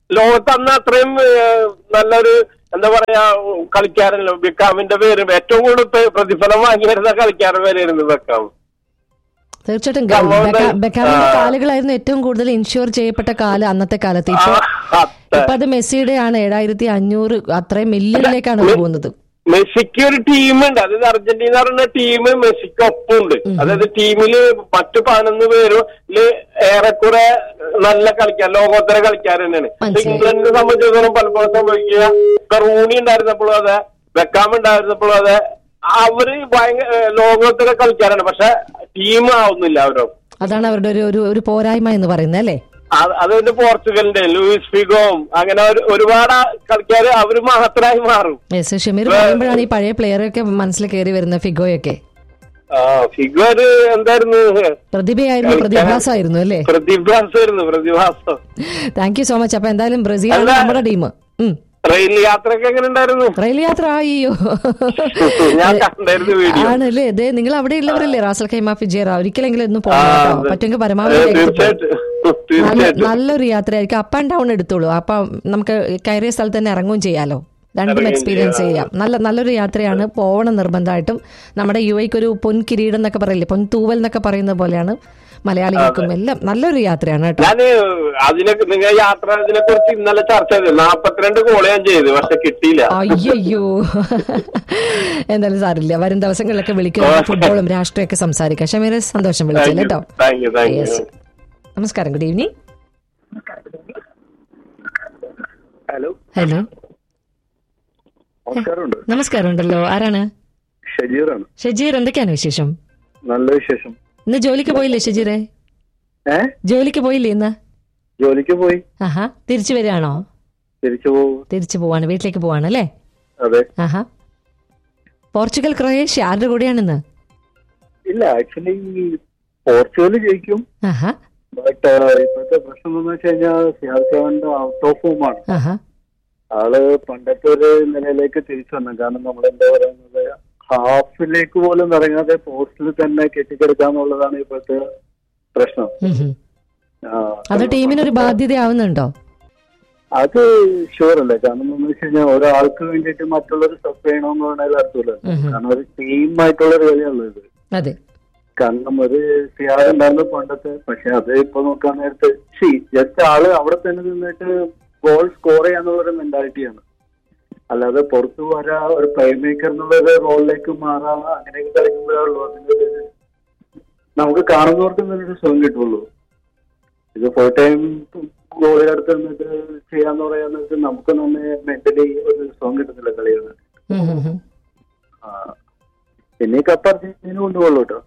ലോകത്ത് അന്ന് അത്രയും ഏഹ്, നല്ലൊരു എന്താ പറയാ കളിക്കാരല്ലോ ബെക്കാമിന്റെ പേര് ഏറ്റവും കൂടുതൽ പെ- പ്രതിഫലം വാങ്ങി വരുന്ന കളിക്കാരൻ പേരായിരുന്നു ബെക്കാം തീർച്ചയായിട്ടും സംഭവം ബെക്ക- എന്താ- ബെക്കാമിന്റെ ആ. കാലുകളായിരുന്നു ഏറ്റവും കൂടുതൽ ഇൻഷുർ ചെയ്യപ്പെട്ട കാല് അന്നത്തെ കാലത്ത് ഇപ്പൊ ആ, അതെ. ഇപ്പൊ അത് മെസ്സിയുടെ ആണ് ഏഴായിരത്തി അഞ്ഞൂറ് അത്രയും മില്യണിലേക്കാണ് പോകുന്നത് മെസ്സിക്ക് ഒരു ടീമുണ്ട് അതായത് അർജന്റീന പറയുന്ന ടീം മെസ്സിക്ക് ഒപ്പമുണ്ട് അതായത് ടീമില് മറ്റു പതിനൊന്ന് പേരില് ഏറെക്കുറെ നല്ല കളിക്കാർ ലോകോത്തര കളിക്കാർ തന്നെയാണ് ഇപ്പൊ മനസ്സിലായി. ഇംഗ്ലണ്ടിനെ സംബന്ധിച്ചിടത്തോളം പലപ്പോഴും സംഭവിക്കുക ഇപ്പൊ റൂണി ഉണ്ടായിരുന്നപ്പോഴും അതെ ബെക്കാം ഉണ്ടായിരുന്നപ്പോഴും അതെ അവര് ഭയങ്കര ഏഹ്, ലോകോത്തര കളിക്കാരാണ് പക്ഷെ ടീം ആവുന്നില്ല അവരോ അതാണ് അവരുടെ ഒരു ഒരു ഒരു പോരായ്മ എന്ന് പറയുന്നത് അല്ലേ അതുകൊണ്ട് പോർച്ചുഗലിന്റെ ലൂയിസ് ഫിഗോം അങ്ങനെ ഒരു- ഒരുപാട് കളിക്കാര് അവര് മഹത്തരായി മാറും യെസ് ഷമീർ പറയുമ്പോഴാണ് ഈ പഴയ പ്ലെയറൊക്കെ മനസ്സിൽ കയറി വരുന്ന ഫിഗോയൊക്കെ ആ ഫിഗോ ഒരു എന്തായിരുന്നു പ്രതിഭയായിരുന്നു പ്രതിഭാസമായിരുന്നു അല്ലേ പ്രതിഭാസമായിരുന്നു പ്രതിഭാസം താങ്ക് യു സോ മച്ച് അപ്പൊ എന്തായാലും ബ്രസീലാണ് അല്ല. നമ്മുടെ ടീം റെയിൽ യാത്രയൊക്കെ എങ്ങനെ ഉണ്ടായിരുന്നു റെയിൽ യാത്ര അയ്യോ ഞാൻ കണ്ടായിരുന്നു വീഡിയോ ആണല്ലേ അതെ നിങ്ങൾ അവിടെ ഉള്ളവരല്ലേ റാസൽ ഖൈമ ഫിജേറ ഒരിക്കലെങ്കിലും ഒന്ന് ആ, പോകണം കേട്ടോ. അതെ. പറ്റുമെങ്കിൽ ഏ, പരമാവധി എടുത്ത് പോ. തീർച്ചയായിട്ടും നല്ല തീർച്ചയായിട്ടും നല്ലൊരു യാത്രയായിരിക്കും അപ്പ് ആൻഡ് ഡൗൺ എടുത്തോളൂ അപ്പൊ നമുക്ക് കയറിയ സ്ഥലത്ത് തന്നെ ഇറങ്ങുകയും ചെയ്യാലോ രണ്ടും ഇറങ്ങുകയും എക്സ്പീരിയൻസ് ചെയ്യാം നല്ല നല്ലൊരു യാത്രയാണ് പോകണം നിർബന്ധമായിട്ടും നമ്മുടെ യു ഐക്ക് ഒരു പൊൻ കിരീടം എന്നൊക്കെ പറയില്ലേ പൊൻ തൂവൽ എന്നൊക്കെ പറയുന്ന പോലെയാണ് മലയാളികൾക്കും എല്ലാം നല്ലൊരു യാത്രയാണ് കേട്ടോ ഞാന് അതിനെ നിങ്ങൾ യാത്ര ഇതിനെ കുറിച്ച് ഇന്നലെ ചർച്ച ചെയ്തു നാപ്പത്തിരണ്ട് കോള് ഞാൻ ചെയ്തു പക്ഷെ കിട്ടിയില്ല അയ്യോ എന്തായാലും സാരില്ല വരും ദിവസങ്ങളിലൊക്കെ വിളിക്കുക ഫുട്ബോളും രാഷ്ട്രീയമൊക്കെ സംസാരിക്കാം ഷമീറെ സന്തോഷം വിളിച്ചല്ലേ കേട്ടോ thank you thank Yes. You നമസ്കാരം ഗുഡ് ഈവനിങ് ഹലോ ഹലോ നമസ്കാരമുണ്ട് നമസ്കാരം ഉണ്ടല്ലോ ആരാണ് ഷജീറാണ് ഷജീർ എന്തൊക്കെയാണ് വിശേഷം നല്ല വിശേഷം ഇന്ന് ജോലിക്ക് പോയില്ലേ ഷജീറെ ഏ ജോലിക്ക് പോയില്ലേ ഇന്ന് ജോലിക്ക് പോയി ആഹാ തിരിച്ചു വരികയാണോ തിരിച്ചു പോകും തിരിച്ചു പോവാണ് വീട്ടിലേക്ക് പോവാണ് അല്ലേ അതെ ആഹാ പോർച്ചുഗൽ ക്രൊയേഷ്യ ആരുടെ കൂടെയാണിന്ന് ഇല്ല ആക്ച്വലി പോർച്ചുഗൽ ജയിക്കും ആഹാ ബട്ട് ഇപ്പോഴത്തെ പ്രശ്നം എന്ന് വെച്ച് കഴിഞ്ഞാൽ സിയാർക്കാവിന്റെ ഔട്ട് ഓഫ് ഫോമാണ് ആഹാ ആള് പണ്ടത്തെ ഒരു നിലയിലേക്ക് തിരിച്ചു വന്നു കാരണം നമ്മൾ എന്താ പറയുന്നത് ഹാഫിലേക്ക് പോലും ഇറങ്ങാതെ പോസ്റ്റിൽ തന്നെ കെട്ടിക്കിടക്കാന്നുള്ളതാണ് ഇപ്പോഴത്തെ പ്രശ്നം ഉം ഹും. ആ, അത് ടീമിനൊരു ബാധ്യതയാവുന്നുണ്ടോ അത് ഷുവർ അല്ലേ കാരണം എന്ന് വെച്ച് കഴിഞ്ഞാൽ ഒരാൾക്ക് വേണ്ടിയിട്ട് മറ്റുള്ളവർ സബ് ചെയ്യണമെന്ന് പറഞ്ഞാൽ അർത്ഥമില്ല ഉം ഹും. കാരണം ഒരു ടീമായിട്ടുള്ള ഒരു കളിയാണല്ലോ ഇത് അതെ കാരണം ഒരു സിയാർ ഉണ്ടായിരുന്നു പണ്ടത്തെ പക്ഷെ അത് ഇപ്പൊ നോക്കാൻ നേരത്ത് സി ജസ്റ്റ് ആള് അവിടെ തന്നെ നിന്നിട്ട് ഗോൾ സ്കോർ ചെയ്യാന്നുള്ള ഒരു മെന്റാലിറ്റിയാണ് അല്ലാതെ പുറത്തു വരാ ഒരു പ്ലേ മേക്കർ എന്നുള്ള ഒരു റോളിലേക്ക് മാറാ അങ്ങനെയൊക്കെ കളിക്കുമ്പോഴേ ഉള്ളൂ അതിന്റെ ഒരു നമുക്ക് കാണുന്നവർക്ക് നല്ലൊരു സുഖം കിട്ടുള്ളൂ ഇത് ഫുൾ ടൈം ഗോളിയുടെ അടുത്ത് നിന്നിട്ട് ചെയ്യാന്ന് പറയാന്ന് നമുക്ക് തന്നെ മെന്റലി ഒരു സുഖം കിട്ടുന്നില്ല കളിയാണ് ഉം ഹും ഹും. ആ. പിന്നെ ഈ കപ്പ് അർജന്റീന കൊണ്ടുപോകുള്ളൂ കേട്ടോ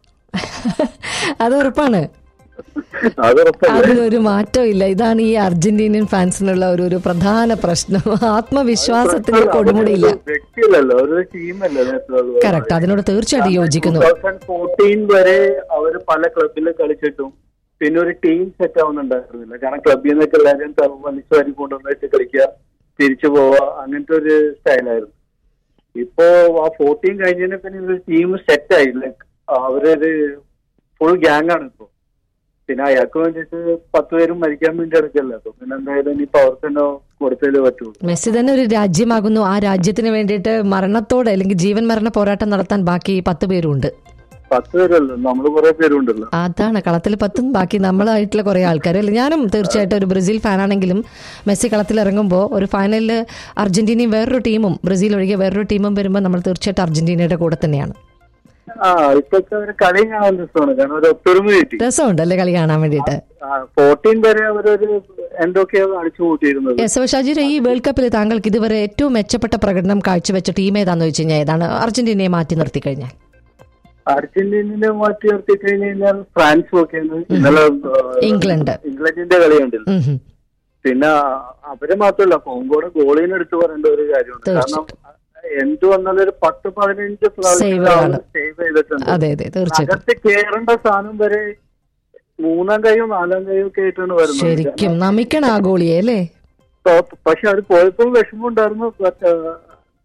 അത് ഉറപ്പാണ് അത് ഉറപ്പല്ലേ അതിനൊരു മാറ്റവും ഇല്ല ഇതാണ് ഈ അർജന്റീനിയൻ ഫാൻസിനുള്ള ഒരു ഒരു പ്രധാന പ്രശ്നം ആത്മവിശ്വാസത്തിന്റെ കൊടുമുടിയില്ല വ്യക്തിയല്ലല്ലോ ഒരു ടീമല്ലേ കറക്റ്റ് അതിനോട് തീർച്ചയായിട്ടും യോജിക്കുന്നു ഫോർട്ടീൻ വരെ അവര് പല ക്ലബിൽ കളിച്ചിട്ടും പിന്നെ ഒരു ടീം സെറ്റ് ആവുന്നുണ്ടായിരുന്നില്ല കാരണം ക്ലബിൽ നിന്നൊക്കെ എല്ലാവരും വലിച്ചു വാരി കൊണ്ടുവന്നിട്ട് കളിക്കുക തിരിച്ചു പോവുക അങ്ങനത്തെ ഒരു സ്റ്റൈലായിരുന്നു ഇപ്പോ ആ ഫോർട്ടീൻ കഴിഞ്ഞതിന് പിന്നെ ഒരു ടീം സെറ്റ് ആയി ലൈക്ക് അവരൊരു ഫുൾ ഗ്യാങ് ആണ് ഇപ്പോ പിന്നെ അയാൾക്ക് വേണ്ടിയിട്ട് പത്ത് പേരും മരിക്കാൻ വേണ്ടി എടുക്കല്ലോ അപ്പൊ പിന്നെ എന്തായാലും ഇനിയിപ്പോ അവർക്ക് തന്നെ കൊടുത്തേ പറ്റുള്ളൂ മെസ്സി തന്നെ ഒരു രാജ്യമാകുന്നു ആ രാജ്യത്തിന് വേണ്ടിയിട്ട് മരണത്തോടെ അല്ലെങ്കിൽ ജീവൻ മരണ പോരാട്ടം നടത്താൻ ബാക്കി പത്ത് പേരുണ്ട് പത്ത് പേരല്ലോ നമ്മൾ കുറെ പേരുണ്ടല്ലോ അതാണ് കളത്തിൽ പത്തും ബാക്കി നമ്മളായിട്ടുള്ള കുറെ ആൾക്കാർ അല്ല ഞാനും തീർച്ചയായിട്ടും ഒരു ബ്രസീൽ ഫാനാണെങ്കിലും മെസ്സി കളത്തിൽ ഇറങ്ങുമ്പോൾ ഒരു ഫൈനലിൽ അർജന്റീനയും വേറൊരു ടീമും ബ്രസീൽ ഒഴികെ വേറൊരു ടീമും വരുമ്പോൾ നമ്മൾ തീർച്ചയായിട്ടും അർജന്റീനയുടെ കൂടെ തന്നെയാണ് ആ ഇപ്പോഴത്തെ ഒരു കളി കാണാൻ രസമാണ് കാരണം ഒരു ഒത്തൊരുമ കിട്ടി രസമുണ്ട് അല്ലേ കളി കാണാൻ വേണ്ടിയിട്ട് ഫോർട്ടീൻ വരെ അവരൊരു എന്തൊക്കെയോ അടിച്ചു കൂട്ടിയിരുന്നത് എസ് ഒ ഷാജിര ഈ വേൾഡ് കപ്പിൽ താങ്കൾക്ക് ഇതുവരെ ഏറ്റവും മെച്ചപ്പെട്ട പ്രകടനം കാഴ്ചവെച്ച ടീം ഏതാന്ന് വെച്ച് കഴിഞ്ഞാൽ ഏതാണ് അർജന്റീനയെ മാറ്റി നിർത്തി കഴിഞ്ഞാൽ അർജന്റീനയെ മാറ്റി നിർത്തി കഴിഞ്ഞു കഴിഞ്ഞാൽ ഫ്രാൻസ് ഒക്കെയാണ് ഇന്നലെ ആ, ഇംഗ്ലണ്ട്. ഇംഗ്ലണ്ടിന്റെ കളി കണ്ടില്ല ഉം ഹും. പിന്നെ അവര് മാത്രമല്ല കോങ്കോടെ ഗോളിന് എടുത്തു പറയേണ്ട ഒരു കാര്യമുണ്ട് കാരണം എന്ത് വന്നാലും ഒരു പത്ത് പതിനഞ്ച് Save ആണ്. സേവ് ചെയ്തിട്ടുണ്ട് അതെ അതെ തീർച്ചയായിട്ടും അകത്ത് കേറേണ്ട സാധനം വരെ മൂന്നാം കൈയോ നാലാം കൈയോ ഒക്കെ ആയിട്ടാണ് വരുന്നത് ശരിക്കും നമിക്കണം ആ ഗോളിയെ അല്ലേ ടോപ്പ് പക്ഷെ അത് പോയപ്പോൾ വിഷമം ഉണ്ടായിരുന്നു But, ആ,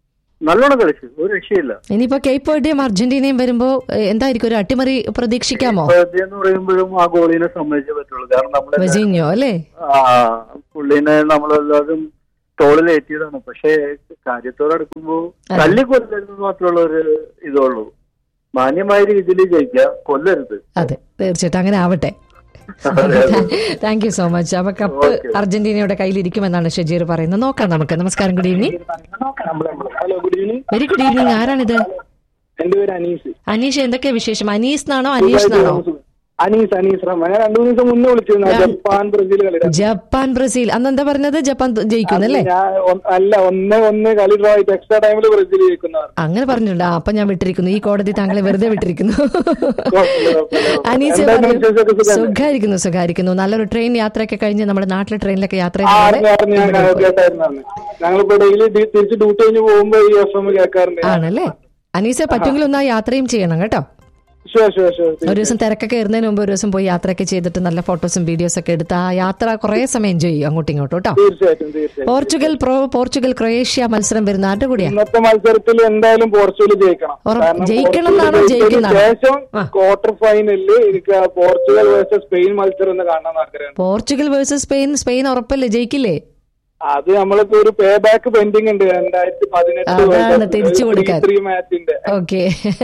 നല്ലോണം കളിച്ചു ഒരു രക്ഷയില്ല ഇനിയിപ്പോ കേപ്പ് വേർഡിയും അർജന്റീനയും വരുമ്പോ ഏഹ്, എന്തായിരിക്കും ഒരു അട്ടിമറി പ്രതീക്ഷിക്കാമോ ബർഡേ എന്ന് പറയുമ്പോഴും ആ ഗോളിനെ സമ്മതിച്ചേ പറ്റുള്ളൂ കാരണം നമ്മൾ വെജിഞ്ഞോ അല്ലേ ആ പുള്ളിനെ നമ്മളെല്ലാവരും തോളിലേറ്റിയതാണ് പക്ഷേ കാര്യത്തോടെ അടുക്കുമ്പോ അതെ. തല്ലിക്കൊല്ലരുത് മാത്രമുള്ള ഒരു ഇതുള്ളൂ മാന്യമായ രീതിയിൽ ജയിക്കുക കൊല്ലരുത് അതെ തീർച്ചയായിട്ടും അങ്ങനെ ആവട്ടെ അതെ, അതെ. താങ്ക് യു സോ മച്ച് അപ്പൊ കപ്പ് Okay. അർജന്റീനയുടെ കയ്യിലിരിക്കുമെന്നാണ് ഷജീർ പറയുന്നത് നോക്കാം നമുക്ക് നമസ്കാരം good evening hello good evening very good evening ആരാണിത് എന്റെ പേര് അനീസ് അനീഷ് എന്തൊക്കെയാ വിശേഷം അനീസ് എന്നാണോ അനീഷ് എന്നാണോ അനീസ് അനീസ് റഹ്മാൻ ഞാൻ രണ്ടു മൂന്ന് ദിവസം മുന്നേ വിളിച്ചിരുന്നു ഞാൻ- ജപ്പാൻ ബ്രസീൽ കളി ജപ്പാൻ ബ്രസീൽ അന്ന് എന്താ പറഞ്ഞത് ജപ്പാൻ ജയിക്കുന്നല്ലേ ഞാൻ ഒ- അല്ല ഒന്ന് ഒന്ന് കളി ഡ്രോ ആയിട്ട് എക്സ്ട്രാ ടൈമിൽ ബ്രസീൽ ജയിക്കുന്നവർ അങ്ങനെ പറഞ്ഞിട്ടുണ്ട് ആ, അപ്പൊ ഞാൻ വിട്ടിരിക്കുന്നു ഈ കോടതി താങ്കളെ വെറുതെ വിട്ടിരിക്കുന്നു അനീസ് എന്താണ് പറഞ്ഞു, വിശേഷമൊക്കെ സുഖമല്ലേ? സുഖായിരിക്കുന്നു സുഖായിരിക്കുന്നു നല്ലൊരു ട്രെയിൻ യാത്രയൊക്കെ കഴിഞ്ഞ് നമ്മുടെ നാട്ടിലെ ട്രെയിനിലൊക്കെ യാത്ര ആ, ചെയ്തത് അറിഞ്ഞു, അറിഞ്ഞു, ഞാൻ ഇവിടെ പോയി. കേട്ടായിരുന്നാണ് ഞങ്ങളിപ്പോ ഡെയിലി തിരിച്ച് ഡ്യൂട്ടി കഴിഞ്ഞ് പോകുമ്പോ ഈ എഫ് എം കേൾക്കാറുണ്ട് ആണല്ലേ അനീസെ പറ്റുമെങ്കിൽ ഒന്ന് ആ യാത്രയും ചെയ്യണം കേട്ടോ ഷുവർ ഷുവർ ഷുവർ ഒരു ദിവസം തിരക്കൊക്കെ ഇരുന്നതിന് മുമ്പ് ഒരു ദിവസം പോയി യാത്രയൊക്കെ ചെയ്തിട്ട് നല്ല ഫോട്ടോസും വീഡിയോസ് ഒക്കെ എടുത്ത് ആ യാത്ര കുറെ സമയം എൻജോയ് ചെയ്യും അങ്ങോട്ടും ഇങ്ങോട്ടും കേട്ടോ തീർച്ചയായിട്ടും തീർച്ചയായിട്ടും പോർച്ചുഗൽ പ്രോ പോർച്ചുഗൽ ക്രൊയേഷ്യ മത്സരം വരുന്ന ആരുടെ കൂടിയാ ഇന്നത്തെ മത്സരത്തിൽ എന്തായാലും പോർച്ചുഗൽ ജയിക്കണം ഉറപ്പ്- കാരണം ജയിക്കണം പോർച്ചുഗൽ എന്നാണോ ജയിച്ചതിന് ജയിക്കുന്നതാണോ? ശേഷം ആ. ക്വാർട്ടർ ഫൈനലില് എനിക്ക് പോർച്ചുഗൽ വേഴ്സസ് സ്പെയിൻ മത്സരം ഒന്ന് കാണാൻ ആഗ്രഹമുണ്ട് പോർച്ചുഗൽ വേഴ്സസ് സ്പെയിൻ സ്പെയിൻ ഉറപ്പല്ലേ ജയിക്കില്ലേ അത് നമ്മളിപ്പോ ഒരു പേ ബാക്ക് പെൻഡിങ് ഉണ്ട് രണ്ടായിരത്തി അതാണ് തിരിച്ചു കൊടുക്കാൻ. ത്രീ മാച്ചിന്റെ ഓക്കെ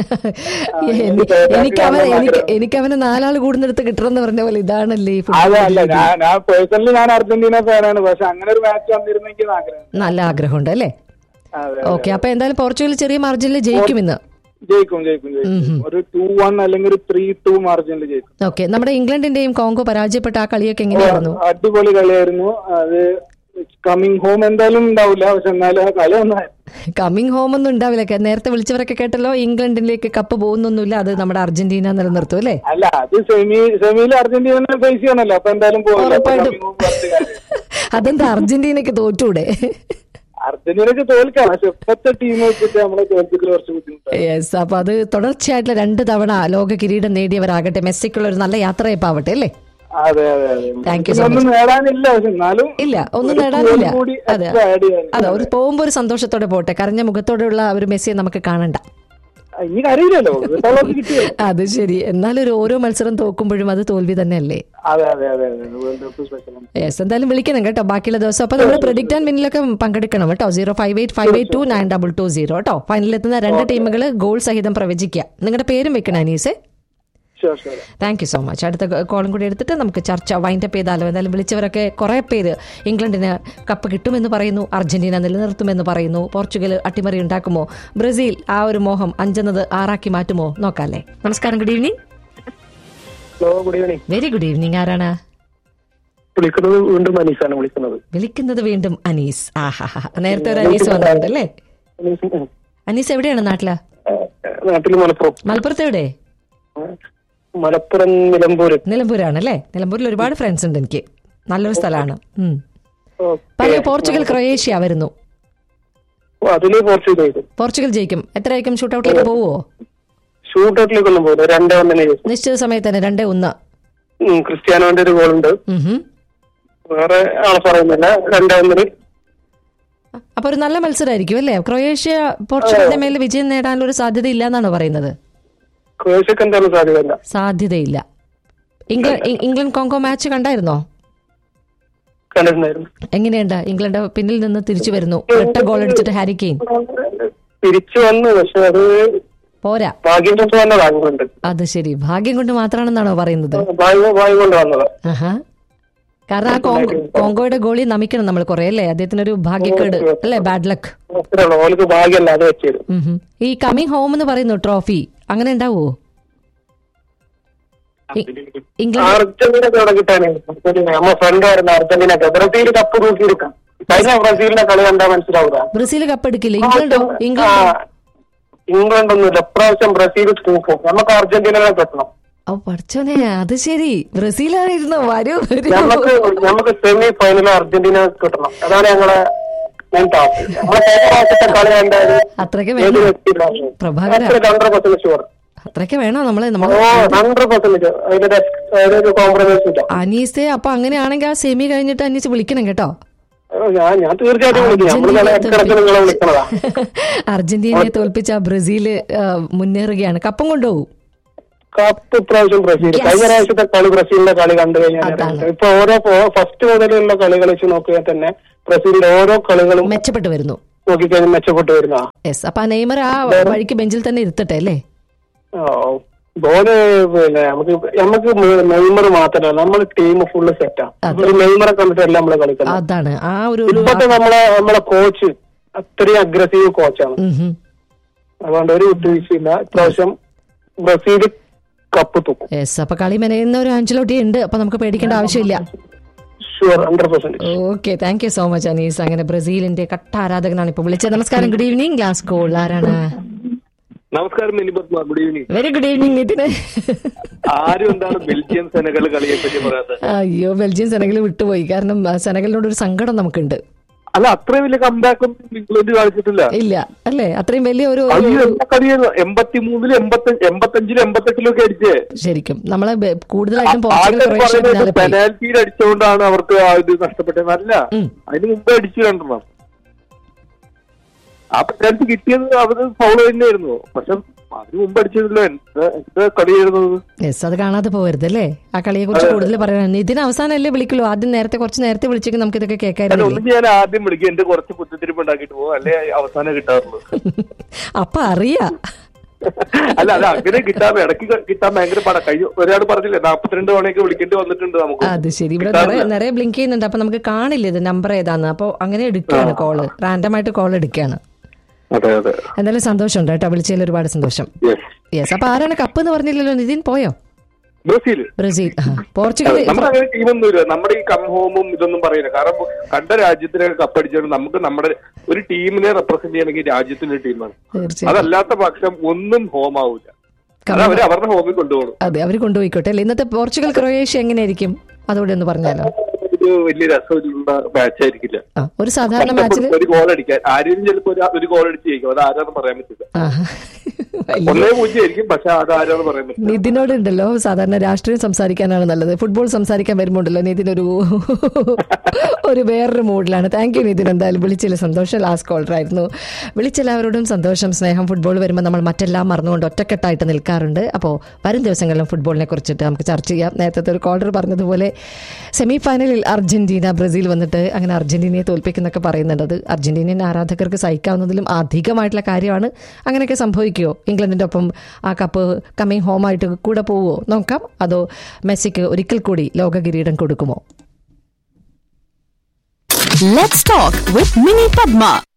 എനിക്ക് എനിക്ക് അവന് കാണാൻ എനിക്ക് ആഗ്രഹം. എനിക്ക് അവന് നാലാൾ കൂടുന്നിടത്ത് കിട്ടണമെന്ന് പറഞ്ഞ പോലെ ഇതാണല്ലേ ഈ അതല്ല football ഞാൻ ഞാൻ പേഴ്സണലി ഞാൻ അർജന്റീന ഫാനാണ് പക്ഷെ അങ്ങനെ ഒരു മാച്ച് വന്നിരുന്നെങ്കിൽ ആഗ്രഹം നല്ല ആഗ്രഹമുണ്ട് അല്ലേ അതെ ഓക്കെ അപ്പൊ എന്തായാലും പോർച്ചുഗൽ ചെറിയ മാർജിനിൽ ജയിക്കും ഇന്ന് ജയിക്കും ജയിക്കും ജയിക്കും ഒരു ടു വൺ അല്ലെങ്കിൽ ഒരു ത്രീ ടു മാർജിനിൽ ജയിക്കും ഓക്കെ നമ്മുടെ ഇംഗ്ലണ്ടിന്റെയും കോങ്കോ പരാജയപ്പെട്ട ആ കളിയൊക്കെ എങ്ങനെയായിരുന്നു അടിപൊളി കളിയായിരുന്നു അത് കമ്മിങ് ഹോം എന്തായാലും ഉണ്ടാവില്ല പക്ഷെ എന്നാലും ആ കളി നന്നായിരുന്നു കമ്മിങ് ഹോം ഒന്നും ഉണ്ടാവില്ല കേ- നേരത്തെ വിളിച്ചവരൊക്കെ കേട്ടല്ലോ ഇംഗ്ലണ്ടിലേക്ക് കപ്പ് പോകുന്നൊന്നുമില്ല അത് നമ്മുടെ അർജന്റീന നിലനിർത്തും അല്ലേ അല്ല അത് സെമി സെമിയിൽ അർജന്റീന ഫേസ് ചെയ്യണല്ലോ അപ്പൊ എന്തായാലും പോകില്ല അപ്പൊ ഉറപ്പായിട്ടും coming home പറഞ്ഞിട്ട് കാര്യമില്ല. അതെന്താ അർജന്റീനക്ക് തോറ്റൂടെ അർജന്റീനക്ക് തോൽക്കാം പക്ഷെ ഇപ്പത്തെ ടീം വെച്ചിട്ട് നമ്മളെ തോൽപ്പിക്കൽ കുറച്ച് ബുദ്ധിമുട്ടാണ് യെസ് അപ്പൊ അത് തുടർച്ചയായിട്ടുള്ള രണ്ട് തവണ ലോക കിരീടം നേടിയവരാകട്ടെ മെസ്സിക്കുള്ള ഒരു നല്ല യാത്രയപ്പാവട്ടെ അല്ലേ അതെ അതെ അതെ Thank you so ഒന്നും നേടാനില്ല പക്ഷെ എന്നാലും ഇല്ല ഒന്നും ഒരു നേടാനില്ല goal കൂടി അതെ extra add ചെയ്യാൻ. അതെ ഒരു പോകുമ്പോ ഒരു സന്തോഷത്തോടെ പോട്ടെ കരഞ്ഞ മുഖത്തോടെയുള്ള ഒരു മെസ്സിയെ നമുക്ക് കാണണ്ട ഇനി അറിയില്ലല്ലോ കിട്ടാനുള്ളത് കിട്ടിയോ അത് ശരി എന്നാലും ഒരു ഓരോ മത്സരം തോക്കുമ്പോഴും അത് തോൽവി തന്നെയല്ലേ അതെ അതെ അതെ അതെ വേൾഡ് കപ്പ് സ്പെഷ്യൽ യെസ് എന്തായാലും വിളിക്കണം കേട്ടോ ബാക്കിയുള്ള ദിവസം അപ്പൊ നമ്മൾ പ്രിഡിക്റ്റ് ആൻഡ് മിന്നിലൊക്കെ പങ്കെടുക്കണം കേട്ടോ zero five eight five eight two nine double two zero കേട്ടോ ഫൈനലിൽ എത്തുന്ന രണ്ട് ടീമുകൾ ഗോൾ സഹിതം പ്രവചിക്കുക നിങ്ങളുടെ പേരും വെക്കണം അനീസേ sure sure thank you so much അടുത്ത കോളും കൂടി എടുത്തിട്ട് നമുക്ക് ചർച്ച വൈൻഡപ്പ് ചെയ്താലോ എന്തായാലും വിളിച്ചവരൊക്കെ കുറെ പേര് ഇംഗ്ലണ്ടിന് കപ്പ് കിട്ടുമെന്ന് പറയുന്നു അർജന്റീന നിലനിർത്തുമെന്ന് പറയുന്നു പോർച്ചുഗൽ അട്ടിമറി ഉണ്ടാക്കുമോ ബ്രസീൽ ആ ഒരു മോഹം അഞ്ചെന്നത് ആറാക്കി മാറ്റുമോ നോക്കാല്ലേ നമസ്കാരം good evening hello good evening very good evening ആരാണ് വിളിക്കുന്നത് വീണ്ടും മനീഷാണ് വിളിക്കുന്നത് വിളിക്കുന്നത് വീണ്ടും അനീസ് ആഹാ നേരത്തെ ഒരു അനീസ് വന്നിട്ടുണ്ട് അല്ലേ അനീസ് എവിടെയാണ് നാട്ടില് നാട്ടിൽ മലപ്പുറം മലപ്പുറത്ത് എവിടെ മലപ്പുറം നിലമ്പൂര് നിലമ്പൂരാണ് അല്ലേ നിലമ്പൂരിൽ ഒരുപാട് ഫ്രണ്ട്സ് ഉണ്ട് എനിക്ക് നല്ലൊരു സ്ഥലമാണ് ഉം. പറയൂ പോർച്ചുഗൽ ക്രൊയേഷ്യ വരുന്നു അതില് പോർച്ചുഗൽ ചെയ്തു പോർച്ചുഗൽ ജയിക്കും എത്രയായിരിക്കും ഷൂട്ടൗട്ടിലേക്ക് പോവോ ഷൂട്ടൗട്ടിലേക്കൊന്നും പോകുന്നു രണ്ടേ ഒന്നിനെ ജയിച്ചു നിശ്ചിത സമയത്ത് തന്നെ രണ്ടേ ഒന്ന് ഉം, ക്രിസ്ത്യാനോന്റെ ഒരു ഗോളുണ്ട് ഉം. വേറെ ആളെ പറയുന്നില്ല രണ്ടേ ഒന്നിന് അപ്പൊ ഒരു നല്ല മത്സരമായിരിക്കും അല്ലേ ക്രൊയേഷ്യ പോർച്ചുഗലിന്റെ മേൽ വിജയം നേടാനുള്ള ഒരു സാധ്യത ഇല്ല എന്നാണ് പറയുന്നത് ക്രൊയേഷ്യക്ക് എന്തായാലും സാധ്യതയില്ല സാധ്യതയില്ല ഇംഗ്ലണ്ട് ഇംഗ്ലണ്ട് കോങ്കോ മാച്ച് കണ്ടായിരുന്നോ കണ്ടിട്ടുണ്ടായിരുന്നു എങ്ങനെയുണ്ട് ഇംഗ്ലണ്ട് പിന്നിൽ നിന്ന് തിരിച്ചു വരുന്നു ഒറ്റ ഗോൾ അടിച്ചിട്ട് ഹാരി കെയ്ൻ തിരിച്ചു വന്നു പക്ഷെ അത് പോരാ ഭാഗ്യം കൊണ്ട് വന്നതാ ഇംഗ്ലണ്ട് അത് ശരി ഭാഗ്യം കൊണ്ട് മാത്രമാണെന്നാണോ പറയുന്നത് ഭാഗ്യം ഭാഗ്യം കൊണ്ട് വന്നതാ ആഹാ കാരണം ആ കോങ്കോ കോങ്കോയുടെ ഗോളി നമിക്കണം നമ്മൾ കുറെ അല്ലേ അദ്ദേഹത്തിനൊരു ഭാഗ്യക്കേട് അല്ലേ ബാഡ് ലക്ക് അത്രേ ഉള്ളൂ ഓൾക്ക് ഭാഗ്യമല്ല അത് വെച്ചത് ഈ കമ്മിങ് ഹോം എന്ന് പറയുന്നു ട്രോഫി അങ്ങനെ ഉണ്ടാവോ ഇ- ഇംഗ്ലണ്ട് അർജന്റീന അവിടെ കിട്ടാനേ നമ്മ ഫ്രണ്ട് ആയിരുന്നു അർജന്റീന ബ്രസീൽ കപ്പ് തൂക്കിയെടുക്കാം കഴിഞ്ഞ ബ്രസീലിന്റെ കളി കണ്ടാ മനസ്സിലാവുക ബ്രസീൽ കപ്പെടുക്കില്ല ഇംഗ്ലണ്ടോ ഇംഗ്ലണ്ടോ ഇംഗ്ലണ്ട് ഒന്നുമില്ല ഇപ്രാവശ്യം ബ്രസീൽ തൂക്കും നമുക്ക് അർജന്റീനയെ പറ്റണം ഓ പഠിച്ചോനെ അത് ശരി ബ്രസീലായിരുന്നു വരൂ വരൂ നമുക്ക് നമുക്ക് സെമി ഫൈനൽ അർജന്റീന കിട്ടണം അതാണ് ഞങ്ങളെ മെയിൻ ടാസ്ക് നമ്മളെ കഴിഞ്ഞ പ്രാവശ്യത്തെ കളി കണ്ടാല് അത്രയ്ക്ക് ഏത് വേണം വ്യക്തിയില്ല പ്രഭാകര ഹൺഡ്രഡ് പെർസെന്റ് ഷുവർ അത്രയ്ക്ക് വേണോ നമ്മള് നമ്മൾ ഓ ഹൺഡ്രഡ് പെർസെന്റ് അതിലൊരു അതിലൊരു കോംപ്രമൈസ് ഇല്ല അനീസെ അപ്പൊ അങ്ങനെയാണെങ്കിൽ ആ സെമി കഴിഞ്ഞിട്ട് അനീസ് വിളിക്കണം കേട്ടോ ഞാൻ ഞാൻ തീർച്ചയായിട്ടും വിളിക്കും നമ്മള് നല്ല ഇടക്കിടക്ക് നിങ്ങളെ വിളിക്കണതാ അർജന്റീനയെ തോൽപ്പിച്ച ബ്രസീല് ആ, മുന്നേറുകയാണ് കപ്പം കൊണ്ടുപോകും കപ്പ് ഇപ്രാവശ്യം ബ്രസീൽ Yes. കഴിഞ്ഞ പ്രാവശ്യത്തെ കളി ബ്രസീലിന്റെ കളി കണ്ടു കഴിഞ്ഞാൽ അതാണ്. ഇപ്പൊ ഓരോ ഫസ്റ്റ് മുതലുള്ള കളികൾ വെച്ച് നോക്കിയാൽ തന്നെ ബ്രസീലിന്റെ ഓരോ കളികളും മെച്ചപ്പെട്ടു വരുന്നു നോക്കിക്കഴിഞ്ഞാൽ മെച്ചപ്പെട്ടു വരുന്ന യെസ് അപ്പൊ ആ നെയ്മർ ആ വഴിക്ക് ബെഞ്ചിൽ തന്നെ ഇരുത്തട്ടെ അല്ലേ ബോല് പിന്നെ നമുക്ക് നമുക്ക് നെയ്മർ മാത്രമല്ല നമ്മളെ ടീം ഫുള്ള് സെറ്റാ ഒരു നെയ്മറെ കണ്ടിട്ടല്ല നമ്മളെ കളിക്കുന്നത് അതാണ് ആ ഒരു ഒരു ഇപ്പോഴത്തെ നമ്മളെ നമ്മളെ കോച്ച് അത്രയും അഗ്രസീവ് കോച്ചാണ് ഉം ഹും. അതുകൊണ്ട് ഒരു വിട്ടുവീഴ്ചയില്ല ഇപ്രാവശ്യം ബ്രസീൽ കപ്പ് തൂക്കും യെസ് അപ്പൊ കളി മെനയുന്ന ഒരു അഞ്ചലോട്ടി ഉണ്ട് അപ്പൊ നമുക്ക് പേടിക്കേണ്ട ആവശ്യമില്ല sure hundred percent okay thank you so much Anees അങ്ങനെ ബ്രസീലിന്റെ കട്ട ആരാധകനാണ് ഇപ്പൊ വിളിച്ചത് നമസ്കാരം ഗുഡ് ഈവനിങ് ഗ്ലാസ് കോൾ ആരാണ് നമസ്കാരം Minipadma good evening very good evening Nithin ആരും എന്താണ് ബെൽജിയം സെനഗൽ കളിയെ പറ്റി പറയാത്തത് അയ്യോ ബെൽജിയം സെനഗൽ വിട്ടുപോയി കാരണം ആ, സെനഗലിനോട് ഒരു സങ്കടം നമുക്കുണ്ട് അല്ല അത്രയും വലിയ കംബാക്കും ഇംഗ്ലണ്ട് കാണിച്ചിട്ടില്ല ഇല്ല അല്ലേ അത്രയും വലിയ ഒരു അത് ഒരു- എന്താ കളിയാണ് എൺപത്തി മൂന്നിലും എൺപത്തി എൺപത്തഞ്ചിലും എൺപത്തെട്ടിലും ഒക്കെ അടിച്ചേ ശരിക്കും നമ്മളെ ബെ- കൂടുതലായിട്ടും പോർച്ചുഗൽ ക്രൊയേഷ്യ പിന്നാലെ പോയി പെനാൽറ്റിയിൽ അടിച്ചുകൊണ്ടാണ് അവർക്ക് ആ ഇത് നഷ്ടപ്പെട്ടത് അല്ല ഉം. അതിന് മുമ്പ് അടിച്ചു രണ്ടെണ്ണം ആ പെനാൽറ്റി കിട്ടിയത് അവര് ഫൗള് തന്നെയായിരുന്നു പക്ഷെ അതിന് മുമ്പ് അടിച്ചതല്ലോ എന്താ എന്താ കളിയായിരുന്നു യെസ് അത് കാണാതെ പോകരുത് അല്ലേ ആ കളിയെ കുറിച്ച് കൂടുതൽ പറയാൻ ഇതിന് അവസാനമല്ലേ വിളിക്കുള്ളൂ ആദ്യം നേരത്തെ കുറച്ച് നേരത്തെ വിളിച്ചെങ്കിൽ നമുക്ക് ഇതൊക്കെ അല്ല കേൾക്കാറില്ലേ ഒന്നും ഞാൻ ആദ്യം വിളിക്കും എന്റെ കുറച്ച് കുത്തിത്തിരിപ്പ് ഉണ്ടാക്കിയിട്ട് പോകും അല്ലെ അവസാനം കിട്ടാറുള്ളൂ അപ്പൊ അറിയാ അല്ല അത് അങ്ങനെ കിട്ടാൻ ഇടയ്ക്ക് കിട്ടാൻ ഭയങ്കര പട കഴിഞ്ഞ ഒരാൾ പറഞ്ഞില്ലേ നാപ്പത്തിരണ്ട് തവണയൊക്കെ വിളിക്കേണ്ടി വന്നിട്ടുണ്ട് നമുക്ക് അത് ശരി ഇവിടെ കിട്ടാറില്ല. നിറയെ നിറയെ ബ്ലിങ്ക് ചെയ്യുന്നുണ്ട് അപ്പൊ നമുക്ക് കാണില്ല ഇത് നമ്പർ ഏതാന്ന് അപ്പൊ അങ്ങനെ എടുക്കുകയാണ് കോള് റാൻഡം ആയിട്ട് കോൾ എടുക്കുകയാണ് അതെ അതെ എന്തായാലും സന്തോഷമുണ്ട് കേട്ടോ വിളിച്ചതിൽ ഒരുപാട് സന്തോഷം യെസ് യെസ് അപ്പൊ ആരാണ് കപ്പ് എന്ന് പറഞ്ഞില്ലല്ലോ നിതിൻ പോയോ ബ്രസീൽ ബ്രസീൽ ആ, പോർച്ചുഗൽ നമ്മുടെ അങ്ങനെ ടീമൊന്നുമില്ല നമ്മുടെ ഈ കം ഹോമും ഇതൊന്നും പറയില്ല കാരണം കണ്ട രാജ്യത്തിനൊക്കെ കപ്പടിച്ചാൽ നമുക്ക് നമ്മുടെ ഒരു ടീമിനെ റെപ്രസെന്റ് ചെയ്യണമെങ്കിൽ രാജ്യത്തിന്റെ ടീമാണ് തീർച്ചയായും അതല്ലാത്ത പക്ഷം ഒന്നും ഹോം ആവില്ല അത് അവര് അവരുടെ ഹോമിൽ കൊണ്ടുപോകണം അതെ അവർ കൊണ്ടുപോയിക്കോട്ടെ അല്ലേ ഇന്നത്തെ പോർച്ചുഗൽ ക്രൊയേഷ്യ എങ്ങനെയായിരിക്കും അതുകൂടെ ഒന്ന് പറഞ്ഞാലോ ഒരു വലിയ രസമുള്ള മാച്ച് ആയിരിക്കില്ല ആ ഒരു സാധാരണ മാച്ചിൽ ഒരു ഗോൾ അടിക്കാൻ ആരെയും ചിലപ്പോൾ ഒരു ഗോൾ അടിച്ച് ജയിക്കും അത് ആരാന്ന് പറയാൻ പറ്റില്ല ആ വലിയ ഒന്നേ പൂജ്യം ആയിരിക്കും പക്ഷെ അത് ആരാന്ന് പറയാൻ പറ്റില്ല നിതിനോട് ഉണ്ടല്ലോ സാധാരണ രാഷ്ട്രീയം സംസാരിക്കാനാണ് നല്ലത് ഫുട്ബോൾ സംസാരിക്കാൻ വരുമ്പോണ്ടല്ലോ നിതിൻ ഒരു ഒരു വേറൊരു മൂഡിലാണ് താങ്ക് യു നിതിൻ എന്തായാലും വിളിച്ചില്ല സന്തോഷം ലാസ്റ്റ് കോളർ ആയിരുന്നു വിളിച്ചെല്ലാവരോടും സന്തോഷം സ്നേഹം ഫുട്ബോൾ വരുമ്പോൾ നമ്മൾ മറ്റെല്ലാം മറന്നുകൊണ്ട് ഒറ്റക്കെട്ടായിട്ട് നിൽക്കാറുണ്ട് അപ്പോൾ വരും ദിവസങ്ങളിലും ഫുട്ബോളിനെ കുറിച്ചിട്ട് നമുക്ക് ചർച്ച ചെയ്യാം നേരത്തെ ഒരു കോളർ പറഞ്ഞതുപോലെ സെമി ഫൈനലിൽ അർജന്റീന ബ്രസീൽ വന്നിട്ട് അങ്ങനെ അർജന്റീനയെ തോൽപ്പിക്കുന്നൊക്കെ പറയുന്നുണ്ട് അത് അർജന്റീനിയൻ ആരാധകർക്ക് സഹിക്കാവുന്നതിലും അധികമായിട്ടുള്ള കാര്യമാണ് അങ്ങനെയൊക്കെ സംഭവിക്കുമോ ഇംഗ്ലണ്ടിൻ്റെ ഒപ്പം ആ കപ്പ് കമ്മിങ് ഹോമായിട്ട് കൂടെ പോവുമോ നോക്കാം അതോ മെസ്സിക്ക് ഒരിക്കൽ കൂടി ലോക കിരീടം കൊടുക്കുമോ Let's talk with Mini Padma.